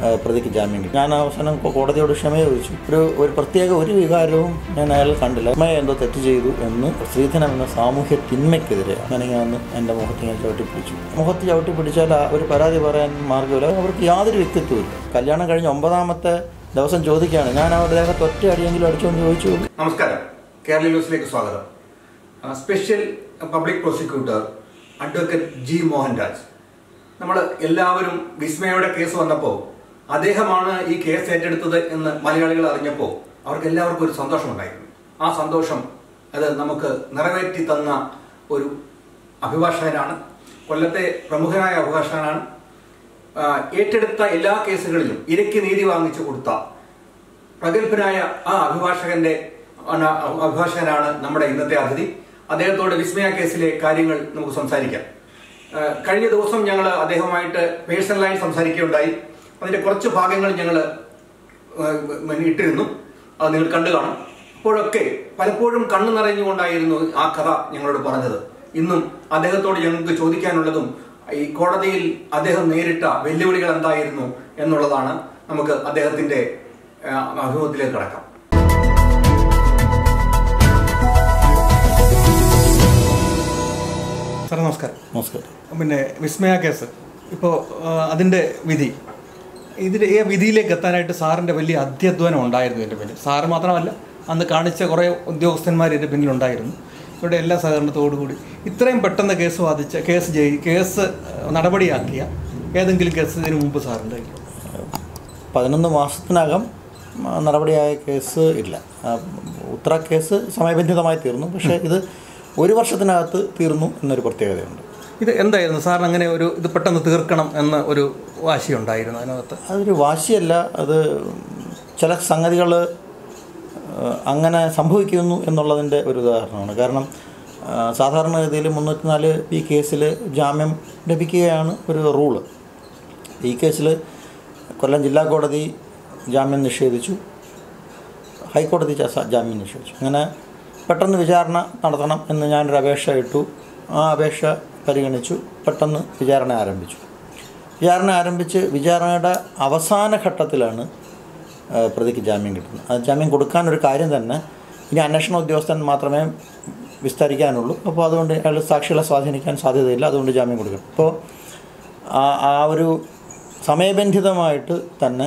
ആ, പ്രതിക്ക് ജാമ്യം കിട്ടി ഞാൻ അവസാനം കോ- കോടതിയോട് ക്ഷമ ചോദിച്ചു ഒരു ഒരു പ്രത്യേക ഒരു വികാരവും ഞാൻ അയാൾ കണ്ടില്ല അമ്മയെ എന്തോ തെറ്റ് ചെയ്തു എന്ന് സ്ത്രീധനം എന്ന സാമൂഹ്യ തിന്മയ്ക്കെതിരെ അങ്ങനെ ഞാൻ എൻ്റെ മുഖത്ത് ഞാൻ ചവിട്ടി പിടിച്ചു മുഖത്ത് ചവിട്ടി പിടിച്ചാൽ ആ ഒരു പരാതി പറയാൻ മാർഗ്ഗമില്ല അവർക്ക് യാതൊരു വ്യക്തിത്വമില്ല കല്യാണം കഴിഞ്ഞ ഒമ്പതാമത്തെ ദിവസം ചോദിക്കുകയാണ് ഞാൻ അവരുടെ ദേഹത്ത് ഒറ്റ അടിയെങ്കിലും അടിച്ചോന്ന് ചോദിച്ചു നമസ്കാരം കേരള ന്യൂസിലേക്ക് സ്വാഗതം ആ, special public prosecutor advocate G Mohanraj നമ്മൾ എല്ലാവരും വിസ്മയുടെ കേസ് വന്നപ്പോൾ അദ്ദേഹമാണ് ഈ കേസ് ഏറ്റെടുത്തത് എന്ന് മലയാളികൾ അറിഞ്ഞപ്പോൾ അവർക്ക് എല്ലാവർക്കും ഒരു സന്തോഷമുണ്ടായിരുന്നു ആ സന്തോഷം അത് നമുക്ക് നിറവേറ്റി തന്ന ഒരു അഭിഭാഷകനാണ് കൊല്ലത്തെ പ്രമുഖനായ അഭിഭാഷകനാണ് ആ, ഏറ്റെടുത്ത എല്ലാ കേസുകളിലും ഇരയ്ക്ക് നീതി വാങ്ങിച്ചു കൊടുത്ത പ്രഗത്ഭനായ ആ അഭിഭാഷകന്റെ ആണ് അഭിഭാഷകനാണ് നമ്മുടെ ഇന്നത്തെ അതിഥി അദ്ദേഹത്തോട് വിസ്മയ കേസിലെ കാര്യങ്ങൾ നമുക്ക് സംസാരിക്കാം ആ, കഴിഞ്ഞ ദിവസം ഞങ്ങൾ അദ്ദേഹവുമായിട്ട് പേഴ്സണലായി സംസാരിക്കുകയുണ്ടായി അതിന്റെ കുറച്ച് ഭാഗങ്ങൾ ഞങ്ങൾ ഇട്ടിരുന്നു അത് നിങ്ങൾ കണ്ടു കാണും അപ്പോഴൊക്കെ പലപ്പോഴും കണ്ണു നിറഞ്ഞുകൊണ്ടായിരുന്നു ആ കഥ ഞങ്ങളോട് പറഞ്ഞത് ഇന്നും അദ്ദേഹത്തോട് ഞങ്ങൾക്ക് ചോദിക്കാനുള്ളതും ഈ കോടതിയിൽ അദ്ദേഹം നേരിട്ട വെല്ലുവിളികൾ എന്തായിരുന്നു എന്നുള്ളതാണ് നമുക്ക് അദ്ദേഹത്തിന്റെ ആ, അഭിമുഖത്തിലേക്ക് കടക്കാം സാറേ നമസ്കാരം നമസ്കാരം പിന്നെ വിസ്മയ കേസ് ഇപ്പോൾ അതിൻ്റെ വിധി ഇതിൽ ഈ വിധിയിലേക്ക് എത്താനായിട്ട് സാറിൻ്റെ വലിയ അധ്യധ്വാനം ഉണ്ടായിരുന്നു എൻ്റെ പിന്നിൽ സാറ് മാത്രമല്ല അന്ന് കാണിച്ച കുറേ ഉദ്യോഗസ്ഥന്മാർ ഇതിൻ്റെ പിന്നിലുണ്ടായിരുന്നു ഇവിടെ എല്ലാ സഹകരണത്തോടുകൂടി ഇത്രയും പെട്ടെന്ന് കേസ് വാദിച്ച കേസ് ജയി കേസ് നടപടിയാക്കിയ ഏതെങ്കിലും കേസ് ഇതിനു മുമ്പ് സാറുണ്ടായിരുന്നു പതിനൊന്ന് മാസത്തിനകം ആ, നടപടിയായ കേസ് ഇല്ല ആ, ഉത്തര കേസ് സമയബന്ധിതമായി തീർന്നു പക്ഷേ ഇത് ഒരു വർഷത്തിനകത്ത് തീർന്നു എന്നൊരു പ്രത്യേകതയുണ്ട് ഇത് എന്തായിരുന്നു സാറിന് അങ്ങനെ ഒരു ഇത് പെട്ടെന്ന് തീർക്കണം എന്ന ഒരു വാശിയുണ്ടായിരുന്നു അതിനകത്ത് അതൊരു വാശിയല്ല അത് ചില സംഗതികൾ അങ്ങനെ സംഭവിക്കുന്നു എന്നുള്ളതിൻ്റെ ഒരു ഉദാഹരണമാണ് കാരണം ആ, സാധാരണഗതിയിൽ മുന്നൂറ്റി നാല് ഈ കേസിൽ ജാമ്യം ലഭിക്കുകയാണ് ഒരു റൂള് ഈ കേസിൽ കൊല്ലം ജില്ലാ കോടതി ജാമ്യം നിഷേധിച്ചു ഹൈക്കോടതി ച- ജാമ്യം നിഷേധിച്ചു അങ്ങനെ പെട്ടെന്ന് വിചാരണ നടത്തണം എന്ന് ഞാനൊരു അപേക്ഷ ഇട്ടു ആ അപേക്ഷ പരിഗണിച്ചു പെട്ടെന്ന് വിചാരണ ആരംഭിച്ചു വിചാരണ ആരംഭിച്ച് വിചാരണയുടെ അവസാന ഘട്ടത്തിലാണ് ആ, പ്രതിക്ക് ജാമ്യം കിട്ടുന്നത് അത് ജാമ്യം കൊടുക്കാനൊരു കാര്യം തന്നെ ഇനി അന്വേഷണ ഉദ്യോഗസ്ഥൻ മാത്രമേ വിസ്തരിക്കാനുള്ളൂ അപ്പോൾ അതുകൊണ്ട് അയാൾ സാക്ഷികളെ സ്വാധീനിക്കാൻ സാധ്യതയില്ല അതുകൊണ്ട് ജാമ്യം കൊടുക്കണം അപ്പോൾ ആ ആ ഒരു സമയബന്ധിതമായിട്ട് തന്നെ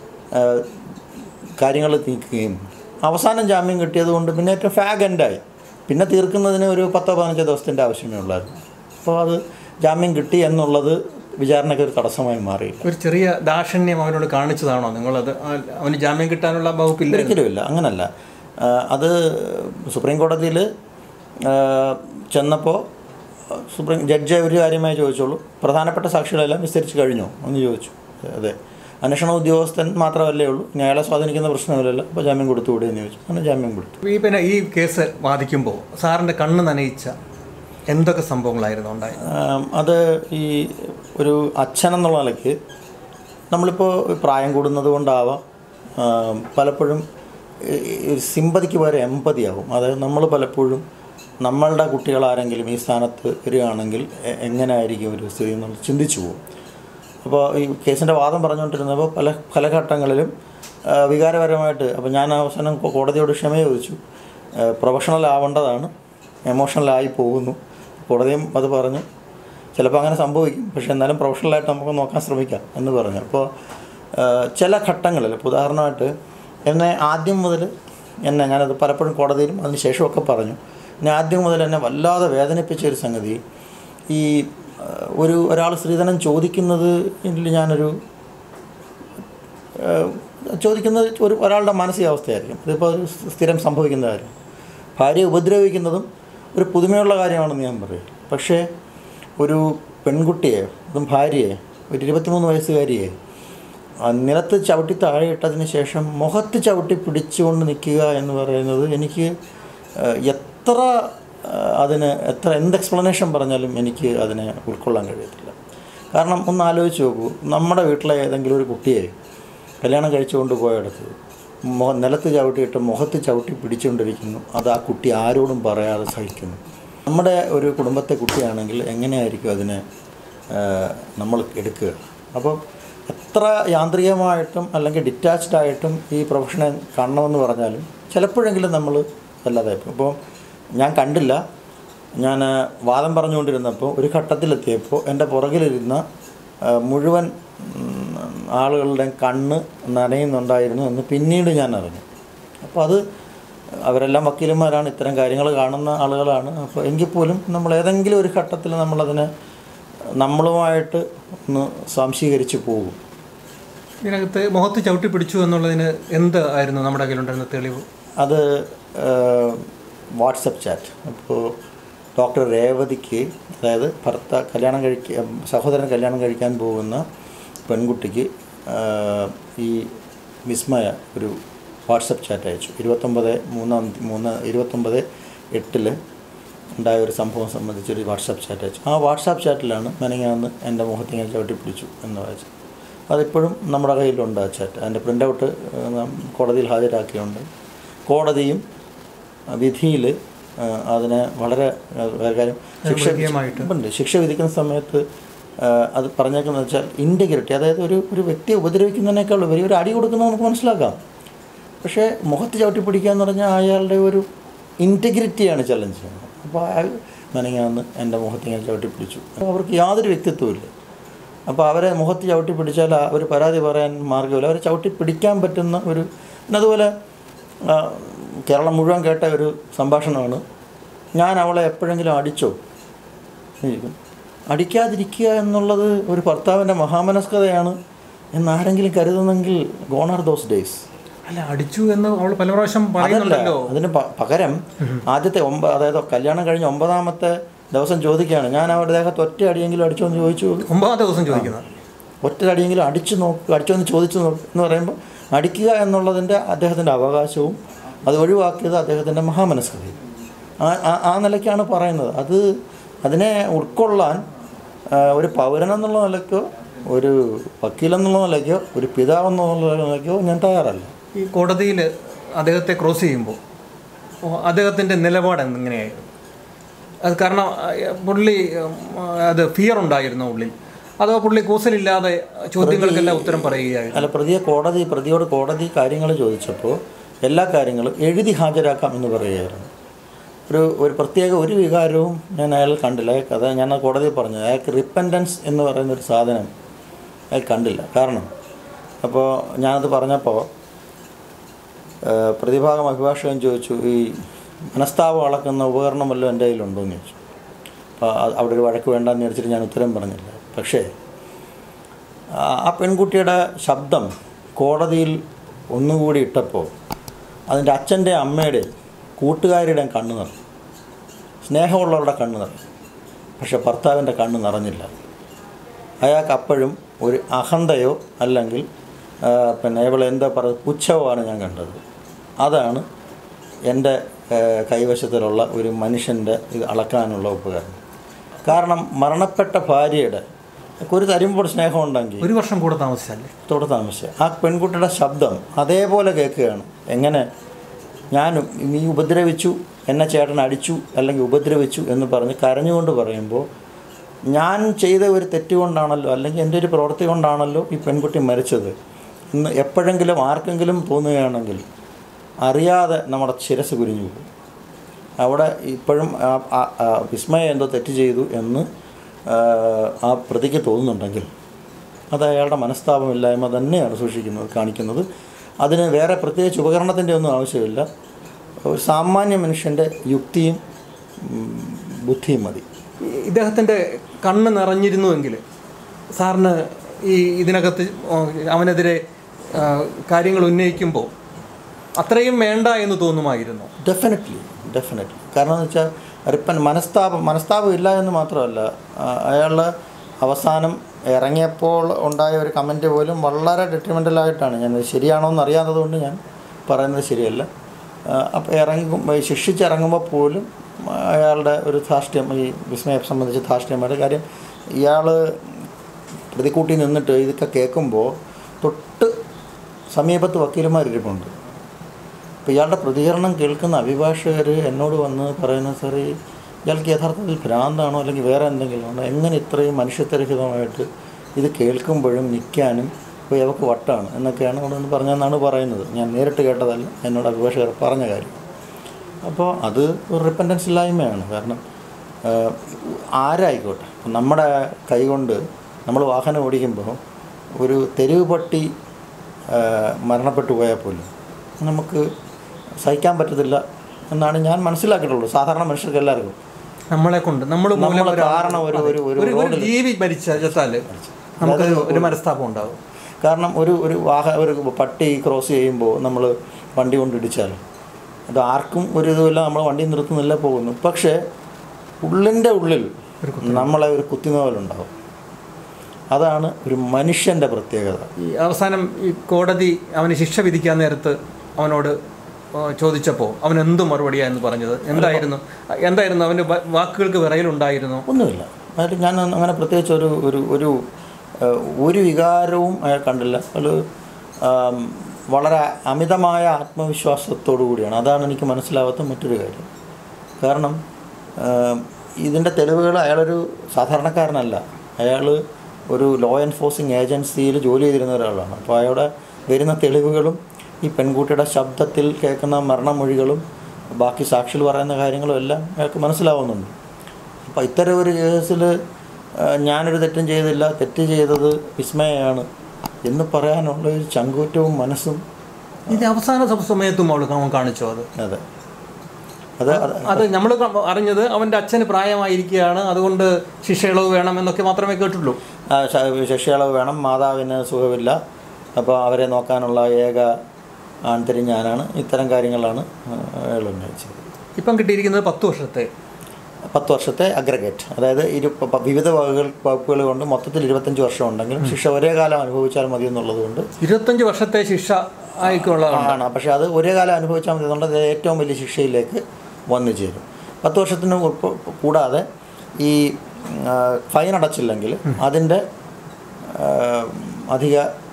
കാര്യങ്ങൾ നീക്കുകയും അവസാനം ജാമ്യം കിട്ടിയത് കൊണ്ട് പിന്നെ ഏറ്റവും ഫാഗൻ്റായി പിന്നെ തീർക്കുന്നതിന് ഒരു പത്തോ പതിനഞ്ചോ ദിവസത്തിൻ്റെ ആവശ്യമേ ഉള്ളായിരുന്നു അപ്പോൾ അത് ജാമ്യം കിട്ടി എന്നുള്ളത് വിചാരണയ്ക്ക് ഒരു തടസ്സമായി മാറി ഒരു ചെറിയ ദാക്ഷിണ്യം അവനോട് കാണിച്ചതാണോ നിങ്ങളത് ആ- അവന് ജാമ്യം കിട്ടാനുള്ള വകുപ്പില്ല ഒരിക്കലുമില്ല അങ്ങനല്ല ആ, അത് സുപ്രീം കോടതിയിൽ ചെന്നപ്പോൾ സുപ്രീം ജഡ്ജ് ഒരു കാര്യമായി ചോദിച്ചോളൂ പ്രധാനപ്പെട്ട സാക്ഷികളെല്ലാം വിസ്തരിച്ച് കഴിഞ്ഞോ എന്ന് ചോദിച്ചു അതെ അന്വേഷണ ഉദ്യോഗസ്ഥൻ മാത്രമല്ലേ ഉള്ളൂ ഇനി അയാളെ സ്വാധീനിക്കുന്ന പ്രശ്നമില്ലല്ലോ അപ്പോൾ ജാമ്യം കൊടുത്തുകൂടെ എന്ന് ചോദിച്ചു അങ്ങനെ ജാമ്യം കൊടുത്തു ഈ പിന്നെ ഈ കേസ് വാദിക്കുമ്പോൾ സാറിൻ്റെ കണ്ണ് നനയിച്ച എന്തൊക്കെ സംഭവങ്ങളായിരുന്നു ഉണ്ടായത് ആം, അത് ഈ ഒരു അച്ഛൻ എന്നുള്ള നിലയ്ക്ക് നമ്മളിപ്പോൾ പ്രായം കൂടുന്നത് കൊണ്ടാവാം ആം, പലപ്പോഴും ഈ- ഈ സിമ്പതിക്ക് പകരം എമ്പതി ആവും അതായത് നമ്മൾ പലപ്പോഴും നമ്മളുടെ കുട്ടികൾ ആരെങ്കിലും ഈ സ്ഥാനത്ത് വരികയാണെങ്കിൽ എ- എങ്ങനെയായിരിക്കും ഒരു സ്ഥിതി നമ്മൾ ചിന്തിച്ചു പോകും അപ്പോൾ ഈ കേസിൻ്റെ വാദം പറഞ്ഞുകൊണ്ടിരുന്നപ്പോൾ പല പല ഘട്ടങ്ങളിലും ആ, വികാരപരമായിട്ട് അപ്പോൾ ഞാൻ അവസാനം കോ- കോടതിയോട് ക്ഷമ ചോദിച്ചു പ്രൊഫഷണൽ ആവേണ്ടതാണ് എമോഷണലായി പോകുന്നു കോടതിയും അത് പറഞ്ഞു ചിലപ്പോൾ അങ്ങനെ സംഭവിക്കും പക്ഷേ എന്നാലും പ്രൊഫഷണലായിട്ട് നമുക്ക് നോക്കാൻ ശ്രമിക്കാം എന്ന് പറഞ്ഞു അപ്പോൾ ആ, ചില ഘട്ടങ്ങളിൽ ഇപ്പോൾ ഉദാഹരണമായിട്ട് എന്നെ ആദ്യം മുതൽ എന്നെ ഞാനത് പലപ്പോഴും കോടതിയിലും അതിന് ശേഷമൊക്കെ പറഞ്ഞു എന്നെ ആദ്യം മുതൽ എന്നെ വല്ലാതെ വേദനിപ്പിച്ച ഒരു സംഗതി ഈ ആ, ഒരു ഒരാൾ സ്ത്രീധനം ചോദിക്കുന്നത് ഞാനൊരു ഏഹ് ചോദിക്കുന്നത് ഒരു ഒരാളുടെ മാനസികാവസ്ഥയായിരിക്കും ഇതിപ്പോൾ ഒരു സ്ഥിരം സംഭവിക്കുന്ന കാര്യം ഭാര്യയെ ഉപദ്രവിക്കുന്നതും ഒരു പുതുമയുള്ള കാര്യമാണെന്ന് ഞാൻ പറയും പക്ഷേ ഒരു പെൺകുട്ടിയെ അതും ഭാര്യയെ ഒരു ഇരുപത്തിമൂന്ന് വയസ്സുകാരിയെ ആ നിലത്ത് ചവിട്ടി താഴെയിട്ടതിന് ശേഷം മുഖത്ത് ചവിട്ടി പിടിച്ചുകൊണ്ട് നിൽക്കുക എന്ന് പറയുന്നത് എനിക്ക് ഏഹ് എത്ര ഏഹ് അതിന് എത്ര എന്ത് എക്സ്പ്ലനേഷൻ പറഞ്ഞാലും എനിക്ക് അതിനെ ഉൾക്കൊള്ളാൻ കഴിയത്തില്ല കാരണം ഒന്ന് ആലോചിച്ച് നോക്കൂ നമ്മുടെ വീട്ടിലെ ഏതെങ്കിലും ഒരു കുട്ടിയെ കല്യാണം കഴിച്ചുകൊണ്ട് പോയടത്ത് മൊ നിലത്ത് ചവിട്ടിയിട്ട് മുഖത്ത് ചവിട്ടി പിടിച്ചുകൊണ്ടിരിക്കുന്നു അത് ആ കുട്ടി ആരോടും പറയാതെ സഹിക്കുന്നു നമ്മുടെ ഒരു കുടുംബത്തെ കുട്ടിയാണെങ്കിൽ എങ്ങനെയായിരിക്കും അതിനെ ആ, നമ്മൾ എടുക്കുക അപ്പോൾ എത്ര യാന്ത്രികമായിട്ടും അല്ലെങ്കിൽ ഡിറ്റാച്ച്ഡ് ആയിട്ടും ഈ പ്രൊഫഷനെ കാണണമെന്ന് പറഞ്ഞാലും ചിലപ്പോഴെങ്കിലും നമ്മൾ അല്ലാതെ ഇപ്പോൾ ഞാൻ കണ്ടില്ല ഞാൻ വാദം പറഞ്ഞുകൊണ്ടിരുന്നപ്പോൾ ഒരു ഘട്ടത്തിലെത്തിയപ്പോൾ എൻ്റെ പുറകിലിരുന്ന ആ, മുഴുവൻ ഉം, ആളുകളുടെയും കണ്ണ് നനയുന്നുണ്ടായിരുന്നു എന്ന് പിന്നീട് ഞാൻ അറിഞ്ഞു അപ്പോൾ അത് അവരെല്ലാം വക്കീലന്മാരാണ് ഇത്തരം കാര്യങ്ങൾ കാണുന്ന ആളുകളാണ് അപ്പോൾ എങ്കിൽ പോലും നമ്മൾ ഏതെങ്കിലും ഒരു ഘട്ടത്തിൽ നമ്മളതിനെ നമ്മളുമായിട്ട് ഒന്ന് സ്വാംശീകരിച്ച് പോകും ഇതിനകത്ത് മുഖത്ത് ചവിട്ടി പിടിച്ചു എന്നുള്ളതിന് എന്ത് ആയിരുന്നു നമ്മുടെ കയ്യിലുണ്ടായിരുന്ന തെളിവ് അത് വാട്സപ്പ് ചാറ്റ് അപ്പോൾ ഡോക്ടർ രേവതിക്ക് അതായത് ഭർത്ത കല്യാണം കഴിക്ക സഹോദരൻ കല്യാണം കഴിക്കാൻ പോകുന്ന പെൺകുട്ടിക്ക് ആ, ഈ വിസ്മയ ഒരു വാട്സപ്പ് ചാറ്റ് അയച്ചു ഇരുപത്തൊമ്പത് മൂന്നാം തീ- മൂന്ന് ഇരുപത്തൊമ്പത് എട്ടിൽ ഉണ്ടായ ഒരു സംഭവം സംബന്ധിച്ചൊരു വാട്സാപ്പ് ചാറ്റ് അയച്ചു ആ വാട്സാപ്പ് ചാറ്റിലാണ് മെനങ്ങാന്ന് എൻ്റെ മുഖത്ത് ഇങ്ങനെ ചവിട്ടി പിടിച്ചു എന്ന് വായിച്ചു അതിപ്പോഴും നമ്മുടെ കയ്യിലുണ്ട് ആ ചാറ്റ് അതിൻ്റെ പ്രിൻ്റ് ഔട്ട് കോടതിയിൽ ഹാജരാക്കിയുണ്ട് കോടതിയും വിധിയിൽ അതിനെ വളരെ ആ, വേറെ കാര്യം ശിക്ഷ മൃഗീയമായിട്ട്. ഉണ്ട് ശിക്ഷ വിധിക്കുന്ന സമയത്ത് ആ, അത് പറഞ്ഞേക്കുന്നത് വെച്ചാൽ ഇൻറ്റഗ്രിറ്റി അതായത് ഒരു ഒരു വ്യക്തിയെ ഉപദ്രവിക്കുന്നതിനേക്കാൾ ഉപരി ഒരു അടി കൊടുക്കുന്നത് നമുക്ക് മനസ്സിലാക്കാം പക്ഷേ മുഖത്ത് ചവിട്ടി പിടിക്കുക എന്ന് പറഞ്ഞാൽ അയാളുടെ ഒരു ഇൻറ്റഗ്രിറ്റിയാണ് ചലഞ്ച് ചെയ്യുന്നത് അപ്പോൾ അയാൾ നനങ്ങാന്ന് എൻ്റെ മുഖത്ത് ഇങ്ങനെ ചവിട്ടി പിടിച്ചു അവർക്ക് യാതൊരു വ്യക്തിത്വമില്ല അപ്പോൾ അവരെ മുഖത്ത് ചവിട്ടി പിടിച്ചാൽ ആ ഒരു പരാതി പറയാൻ മാർഗ്ഗമില്ല അവരെ ചവിട്ടി പിടിക്കാൻ പറ്റുന്ന ഒരു പിന്നെ അതുപോലെ ആ, കേരളം മുഴുവൻ കേട്ട ഒരു സംഭാഷണമാണ് ഞാൻ അവളെ എപ്പോഴെങ്കിലും അടിച്ചോ എന്ന് ചോദിക്കും. അടിക്കാതിരിക്കുക എന്നുള്ളത് ഒരു ഭർത്താവിൻ്റെ മഹാമനസ്കതയാണ് എന്നാരെങ്കിലും കരുതുന്നെങ്കിൽ ഗോണാർ ദോസ് ഡേയ്സ് അല്ല അടിച്ചു എന്ന് അവൾ പല പ്രാവശ്യം അതല്ല പറയുന്നുണ്ടല്ലോ അതിന് പ- പകരം ആദ്യത്തെ ഒമ്പ അതായത് കല്യാണം കഴിഞ്ഞ് ഒമ്പതാമത്തെ ദിവസം ചോദിക്കുകയാണ് ഞാൻ അവരുടെ ദേഹത്ത് ഒറ്റ അടിയെങ്കിലും അടിച്ചോ എന്ന് ചോദിച്ചു ഒമ്പതാമത്തെ ദിവസം ചോദിക്കുന്നത് ഒറ്റ അടിയെങ്കിലും അടിച്ചു നോക്ക് അടിച്ചോ എന്ന് ചോദിച്ചു നോക്ക് എന്ന് പറയുമ്പോൾ അടിക്കുക എന്നുള്ളതിൻ്റെ അദ്ദേഹത്തിൻ്റെ അവകാശവും അത് ഒഴിവാക്കിയത് അദ്ദേഹത്തിൻ്റെ മഹാമനസ്കതയും ആ ആ- ആ നിലയ്ക്കാണ് പറയുന്നത് അത് അതിനെ ഉൾക്കൊള്ളാൻ ആ, ഒരു പൗരൻ എന്നുള്ള നിലയ്ക്കോ ഒരു വക്കീലെന്നുള്ള നിലയ്ക്കോ ഒരു പിതാവെന്നുള്ള നിലയ്ക്കോ ഞാൻ തയ്യാറല്ല ഈ കോടതിയിൽ അദ്ദേഹത്തെ ക്രോസ് ചെയ്യുമ്പോൾ അദ്ദേഹത്തിൻ്റെ നിലപാട് എങ്ങനെയായിരുന്നു അത് കാരണം അഹ് പുള്ളി ഉം, അത് ഫിയർ ഉണ്ടായിരുന്നു ഉള്ളിൽ അതോ പുള്ളി കൂസലില്ലാതെ ചോദ്യങ്ങൾക്കെല്ലാം ഉത്തരം പറയുകയായിരുന്നു അല്ല പ്രതിയെ കോടതി പ്രതിയോട് കോടതി കാര്യങ്ങൾ ചോദിച്ചപ്പോൾ എല്ലാ കാര്യങ്ങളും എഴുതി ഹാജരാക്കാം എന്ന് പറയുകയായിരുന്നു ഒരു ഒരു പ്രത്യേക ഒരു വികാരവും ഞാൻ അയാൾ കണ്ടില്ല അയാൾക്ക് അത് ഞാൻ ആ കോടതിയിൽ പറഞ്ഞു അയാൾക്ക് റിപ്പൻറ്റൻസ് എന്ന് പറയുന്ന ഒരു സാധനം അയാൾ കണ്ടില്ല കാരണം അപ്പോൾ ഞാനത് പറഞ്ഞപ്പോൾ ഏഹ്, പ്രതിഭാഗം അഭിഭാഷകൻ ചോദിച്ചു ഈ മനസ്താപം അളക്കുന്ന ഉപകരണം വല്ലതും എൻ്റെ കയ്യിലുണ്ടോ എന്ന് ചോദിച്ചു അപ്പോൾ അത് അവിടെ ഒരു വഴക്ക് വേണ്ടെന്ന് വിചാരിച്ചിട്ട് ഞാൻ ഉത്തരം പറഞ്ഞില്ല പക്ഷേ ആ- ആ പെൺകുട്ടിയുടെ ശബ്ദം കോടതിയിൽ ഒന്നുകൂടി ഇട്ടപ്പോൾ അതിൻ്റെ അച്ഛൻ്റെ അമ്മയുടെ കൂട്ടുകാരുടെയും കണ്ണ് നിറഞ്ഞു സ്നേഹമുള്ളവരുടെ കണ്ണ് നിറഞ്ഞു പക്ഷെ ഭർത്താവിൻ്റെ കണ്ണ് നിറഞ്ഞില്ല അയാൾക്ക് അപ്പോഴും ഒരു അഹന്തയോ അല്ലെങ്കിൽ ആ, പിന്നെ ഇവൾ എന്താ പറയുക പുച്ഛവുമാണ് ഞാൻ കണ്ടത് അതാണ് എൻ്റെ ആ, കൈവശത്തിലുള്ള ഒരു മനുഷ്യൻ്റെ ഇത് അളക്കാനുള്ള ഉപകരണം കാരണം മരണപ്പെട്ട ഭാര്യയുടെ ഒരു തരുമ്പോൾ സ്നേഹമുണ്ടെങ്കിൽ ഒരു വർഷം കൂടെ താമസിച്ചല്ലേ ത്തോടെ താമസിച്ച ആ പെൺകുട്ടിയുടെ ശബ്ദം അതേപോലെ കേൾക്കുകയാണ് എങ്ങനെ ഞാൻ നീ ഉപദ്രവിച്ചു എന്നെ ചേട്ടൻ അടിച്ചു അല്ലെങ്കിൽ ഉപദ്രവിച്ചു എന്ന് പറഞ്ഞ് കരഞ്ഞുകൊണ്ട് പറയുമ്പോൾ ഞാൻ ചെയ്ത ഒരു തെറ്റ് കൊണ്ടാണല്ലോ അല്ലെങ്കിൽ എൻ്റെ ഒരു പ്രവൃത്തി കൊണ്ടാണല്ലോ ഈ പെൺകുട്ടി മരിച്ചത് ഇന്ന് എപ്പോഴെങ്കിലും ആർക്കെങ്കിലും തോന്നുകയാണെങ്കിൽ അറിയാതെ നമ്മുടെ ശിരസ് കുരിഞ്ഞു പോകും അവിടെ ഇപ്പോഴും ആ- ആ- ആ വിസ്മയ എന്തോ തെറ്റ് ചെയ്തു എന്ന് ആ, ആ പ്രതിക്ക് തോന്നുന്നുണ്ടെങ്കിൽ അത് അയാളുടെ മനസ്താപമില്ലായ്മ തന്നെയാണ് സൂക്ഷിക്കുന്നത് കാണിക്കുന്നത് അതിന് വേറെ പ്രത്യേകിച്ച് ഉപകരണത്തിൻ്റെ ഒന്നും ആവശ്യമില്ല ഒരു സാമാന്യ മനുഷ്യൻ്റെ യുക്തിയും ഉം, ബുദ്ധിയും മതി ഈ ഇദ്ദേഹത്തിൻ്റെ കണ്ണ് നിറഞ്ഞിരുന്നുവെങ്കിൽ സാറിന് ഈ ഇതിനകത്ത് അവനെതിരെ ആ, കാര്യങ്ങൾ ഉന്നയിക്കുമ്പോൾ അത്രയും വേണ്ട എന്ന് തോന്നുമായിരുന്നു ഡെഫിനറ്റ്ലി ഡെഫിനറ്റ്ലി കാരണം എന്ന് വെച്ചാൽ റിപ്പൻ മനസ്താപം മനസ്താപം ഇല്ല എന്ന് മാത്രമല്ല അയാൾ അവസാനം ഇറങ്ങിയപ്പോൾ ഉണ്ടായ ഒരു കമൻറ്റ് പോലും വളരെ ഡെട്രിമെൻ്റലായിട്ടാണ് ഞാൻ ശരിയാണോ എന്ന് അറിയാത്തത് കൊണ്ട് ഞാൻ പറയുന്നത് ശരിയല്ല അപ്പോൾ ഇറങ്ങും ശിക്ഷിച്ചിറങ്ങുമ്പോൾ പോലും അയാളുടെ ഒരു ധാർഷ്ട്യം ഈ വിസ്മയെ സംബന്ധിച്ച് ധാർഷ്ട്യമായിട്ട് കാര്യം ഇയാൾ പ്രതിക്കൂട്ടി നിന്നിട്ട് ഇതൊക്കെ കേൾക്കുമ്പോൾ തൊട്ട് സമീപത്ത് വക്കീലന്മാരിരിപ്പുണ്ട് അപ്പോൾ ഇയാളുടെ പ്രതികരണം കേൾക്കുന്ന അഭിഭാഷകർ എന്നോട് വന്ന് പറയുന്ന സാറേ ഇയാൾക്ക് യഥാർത്ഥത്തിൽ ഭ്രാന്താണോ അല്ലെങ്കിൽ വേറെ എന്തെങ്കിലും ആണോ എങ്ങനെ ഇത്രയും മനുഷ്യത്വരഹിതമായിട്ട് ഇത് കേൾക്കുമ്പോഴും നിൽക്കാനും ഇപ്പോൾ ഇവക്ക് വട്ടാണ് എന്നൊക്കെയാണ് അവിടെ നിന്ന് പറഞ്ഞതെന്നാണ് പറയുന്നത് ഞാൻ നേരിട്ട് കേട്ടതല്ല എന്നോട് അഭിഭാഷകർ പറഞ്ഞ കാര്യം അപ്പോൾ അത് ഒരു റിപ്പൻറ്റൻസ് ഇല്ലായ്മയാണ് കാരണം ആ, ആരായിക്കോട്ടെ ഇപ്പം നമ്മുടെ കൈകൊണ്ട് നമ്മൾ വാഹനം ഓടിക്കുമ്പോൾ ഒരു തെരുവ് പട്ടി ആ, മരണപ്പെട്ടു പോയാൽ പോലും നമുക്ക് സഹിക്കാൻ പറ്റത്തില്ല എന്നാണ് ഞാൻ മനസ്സിലാക്കിയിട്ടുള്ളത് സാധാരണ മനുഷ്യർക്ക് എല്ലാവർക്കും നമ്മളെ കൊണ്ട് നമ്മൾ മൂലം നമ്മളെ ഒരാൾ- കാരണം ഒരു- ഒരു- ഒരു ഒരു ഒരു റോഡിൽ- ജീവി മരിച്ച ചത്താല് നമുക്ക് ഒരു മനസ്താപം ഉണ്ടാവും കാരണം ഒരു ഒരു വാഹ ഒരു പട്ടി ക്രോസ് ചെയ്യുമ്പോൾ നമ്മൾ വണ്ടി കൊണ്ട് ഇടിച്ചാൽ അത് ആർക്കും ഒരു ഇതുമില്ല നമ്മൾ വണ്ടി നിർത്തുന്നില്ല പോകുന്നു പക്ഷേ ഉള്ളിൻ്റെ ഉള്ളിൽ നമ്മളെ ഒരു കുത്തിനോവലുണ്ടാവും അതാണ് ഒരു മനുഷ്യൻ്റെ പ്രത്യേകത ഈ അവസാനം ഈ കോടതി അവന് ശിക്ഷ വിധിക്കാൻ നേരത്ത് അവനോട് ആ, ചോദിച്ചപ്പോൾ അവൻ എന്ത് മറുപടിയായിരുന്നു പറഞ്ഞത് എന്തായിരുന്നു എന്തായിരുന്നു അവൻ്റെ വ- വാക്കുകൾക്ക് വിറയലുണ്ടായിരുന്നു ഒന്നുമില്ല അതായത് ഞാൻ അങ്ങനെ പ്രത്യേകിച്ച് ഒരു ഒരു ഒരു ഏഹ്, ഒരു വികാരവും അയാൾ കണ്ടില്ല ഒരു ആം, വളരെ അമിതമായ ആത്മവിശ്വാസത്തോടു കൂടിയാണ് അതാണ് എനിക്ക് മനസ്സിലാവാത്ത മറ്റൊരു കാര്യം കാരണം ആം, ഇതിൻ്റെ തെളിവുകൾ അയാളൊരു സാധാരണക്കാരനല്ല അയാൾ ഒരു ലോ എൻഫോഴ്സിങ് ഏജൻസിയിൽ ജോലി ചെയ്തിരുന്ന ഒരാളാണ് അപ്പോൾ അയാളുടെ വരുന്ന തെളിവുകളും ഈ പെൺകുട്ടിയുടെ ശബ്ദത്തിൽ കേൾക്കുന്ന മരണമൊഴികളും ബാക്കി സാക്ഷികൾ പറയുന്ന കാര്യങ്ങളും എല്ലാം അയാൾക്ക് മനസ്സിലാവുന്നുണ്ട് അപ്പോൾ ഇത്തരം ഒരു കേസിൽ ഞാനൊരു തെറ്റും ചെയ്തില്ല തെറ്റ് ചെയ്തത് വിസ്മയാണ് എന്ന് പറയാനുള്ള ഒരു ചങ്കൂറ്റവും മനസ്സും ഇത് അവസാന സ- സമയത്തും അവൾ അവൻ കാണിച്ചോ അത് അതെ അത് അത് അത് നമ്മൾ അറിഞ്ഞത് അവൻ്റെ അച്ഛന് പ്രായമായിരിക്കുകയാണ് അതുകൊണ്ട് ശിക്ഷയിളവ് വേണം എന്നൊക്കെ മാത്രമേ കേട്ടുള്ളൂ ആ, ശ- ശിക്ഷയളവ് വേണം മാതാവിന് സുഖമില്ല അപ്പോൾ അവരെ നോക്കാനുള്ള ഏക ആൺതരി ഞാനാണ് ഇത്തരം കാര്യങ്ങളാണ് അയാൾ ഉന്നയിച്ചത് ഇപ്പം കിട്ടിയിരിക്കുന്നത് പത്ത് വർഷത്തെ പത്ത് വർഷത്തെ അഗ്രഗേറ്റ് അതായത് ഇരു പ- പ- വിവിധ വകുകൾ വകുപ്പുകൾ കൊണ്ട് മൊത്തത്തിൽ ഇരുപത്തഞ്ച് വർഷം ഉണ്ടെങ്കിലും ശിക്ഷ ഒരേ കാലം അനുഭവിച്ചാൽ മതി എന്നുള്ളത് കൊണ്ട് ഇരുപത്തഞ്ച് വർഷത്തെ ശിക്ഷ ആയിക്കുള്ളതാണ് ആണ് പക്ഷേ അത് ഒരേ കാലം അനുഭവിച്ചാൽ മതി എന്നുള്ളത് ഏറ്റവും വലിയ ശിക്ഷയിലേക്ക് വന്നു ചേരും പത്ത് വർഷത്തിന് ഉൾപ്പ- കൂടാതെ ഈ ആ, ഫൈൻ അടച്ചില്ലെങ്കിൽ അതിൻ്റെ ആ, അധിക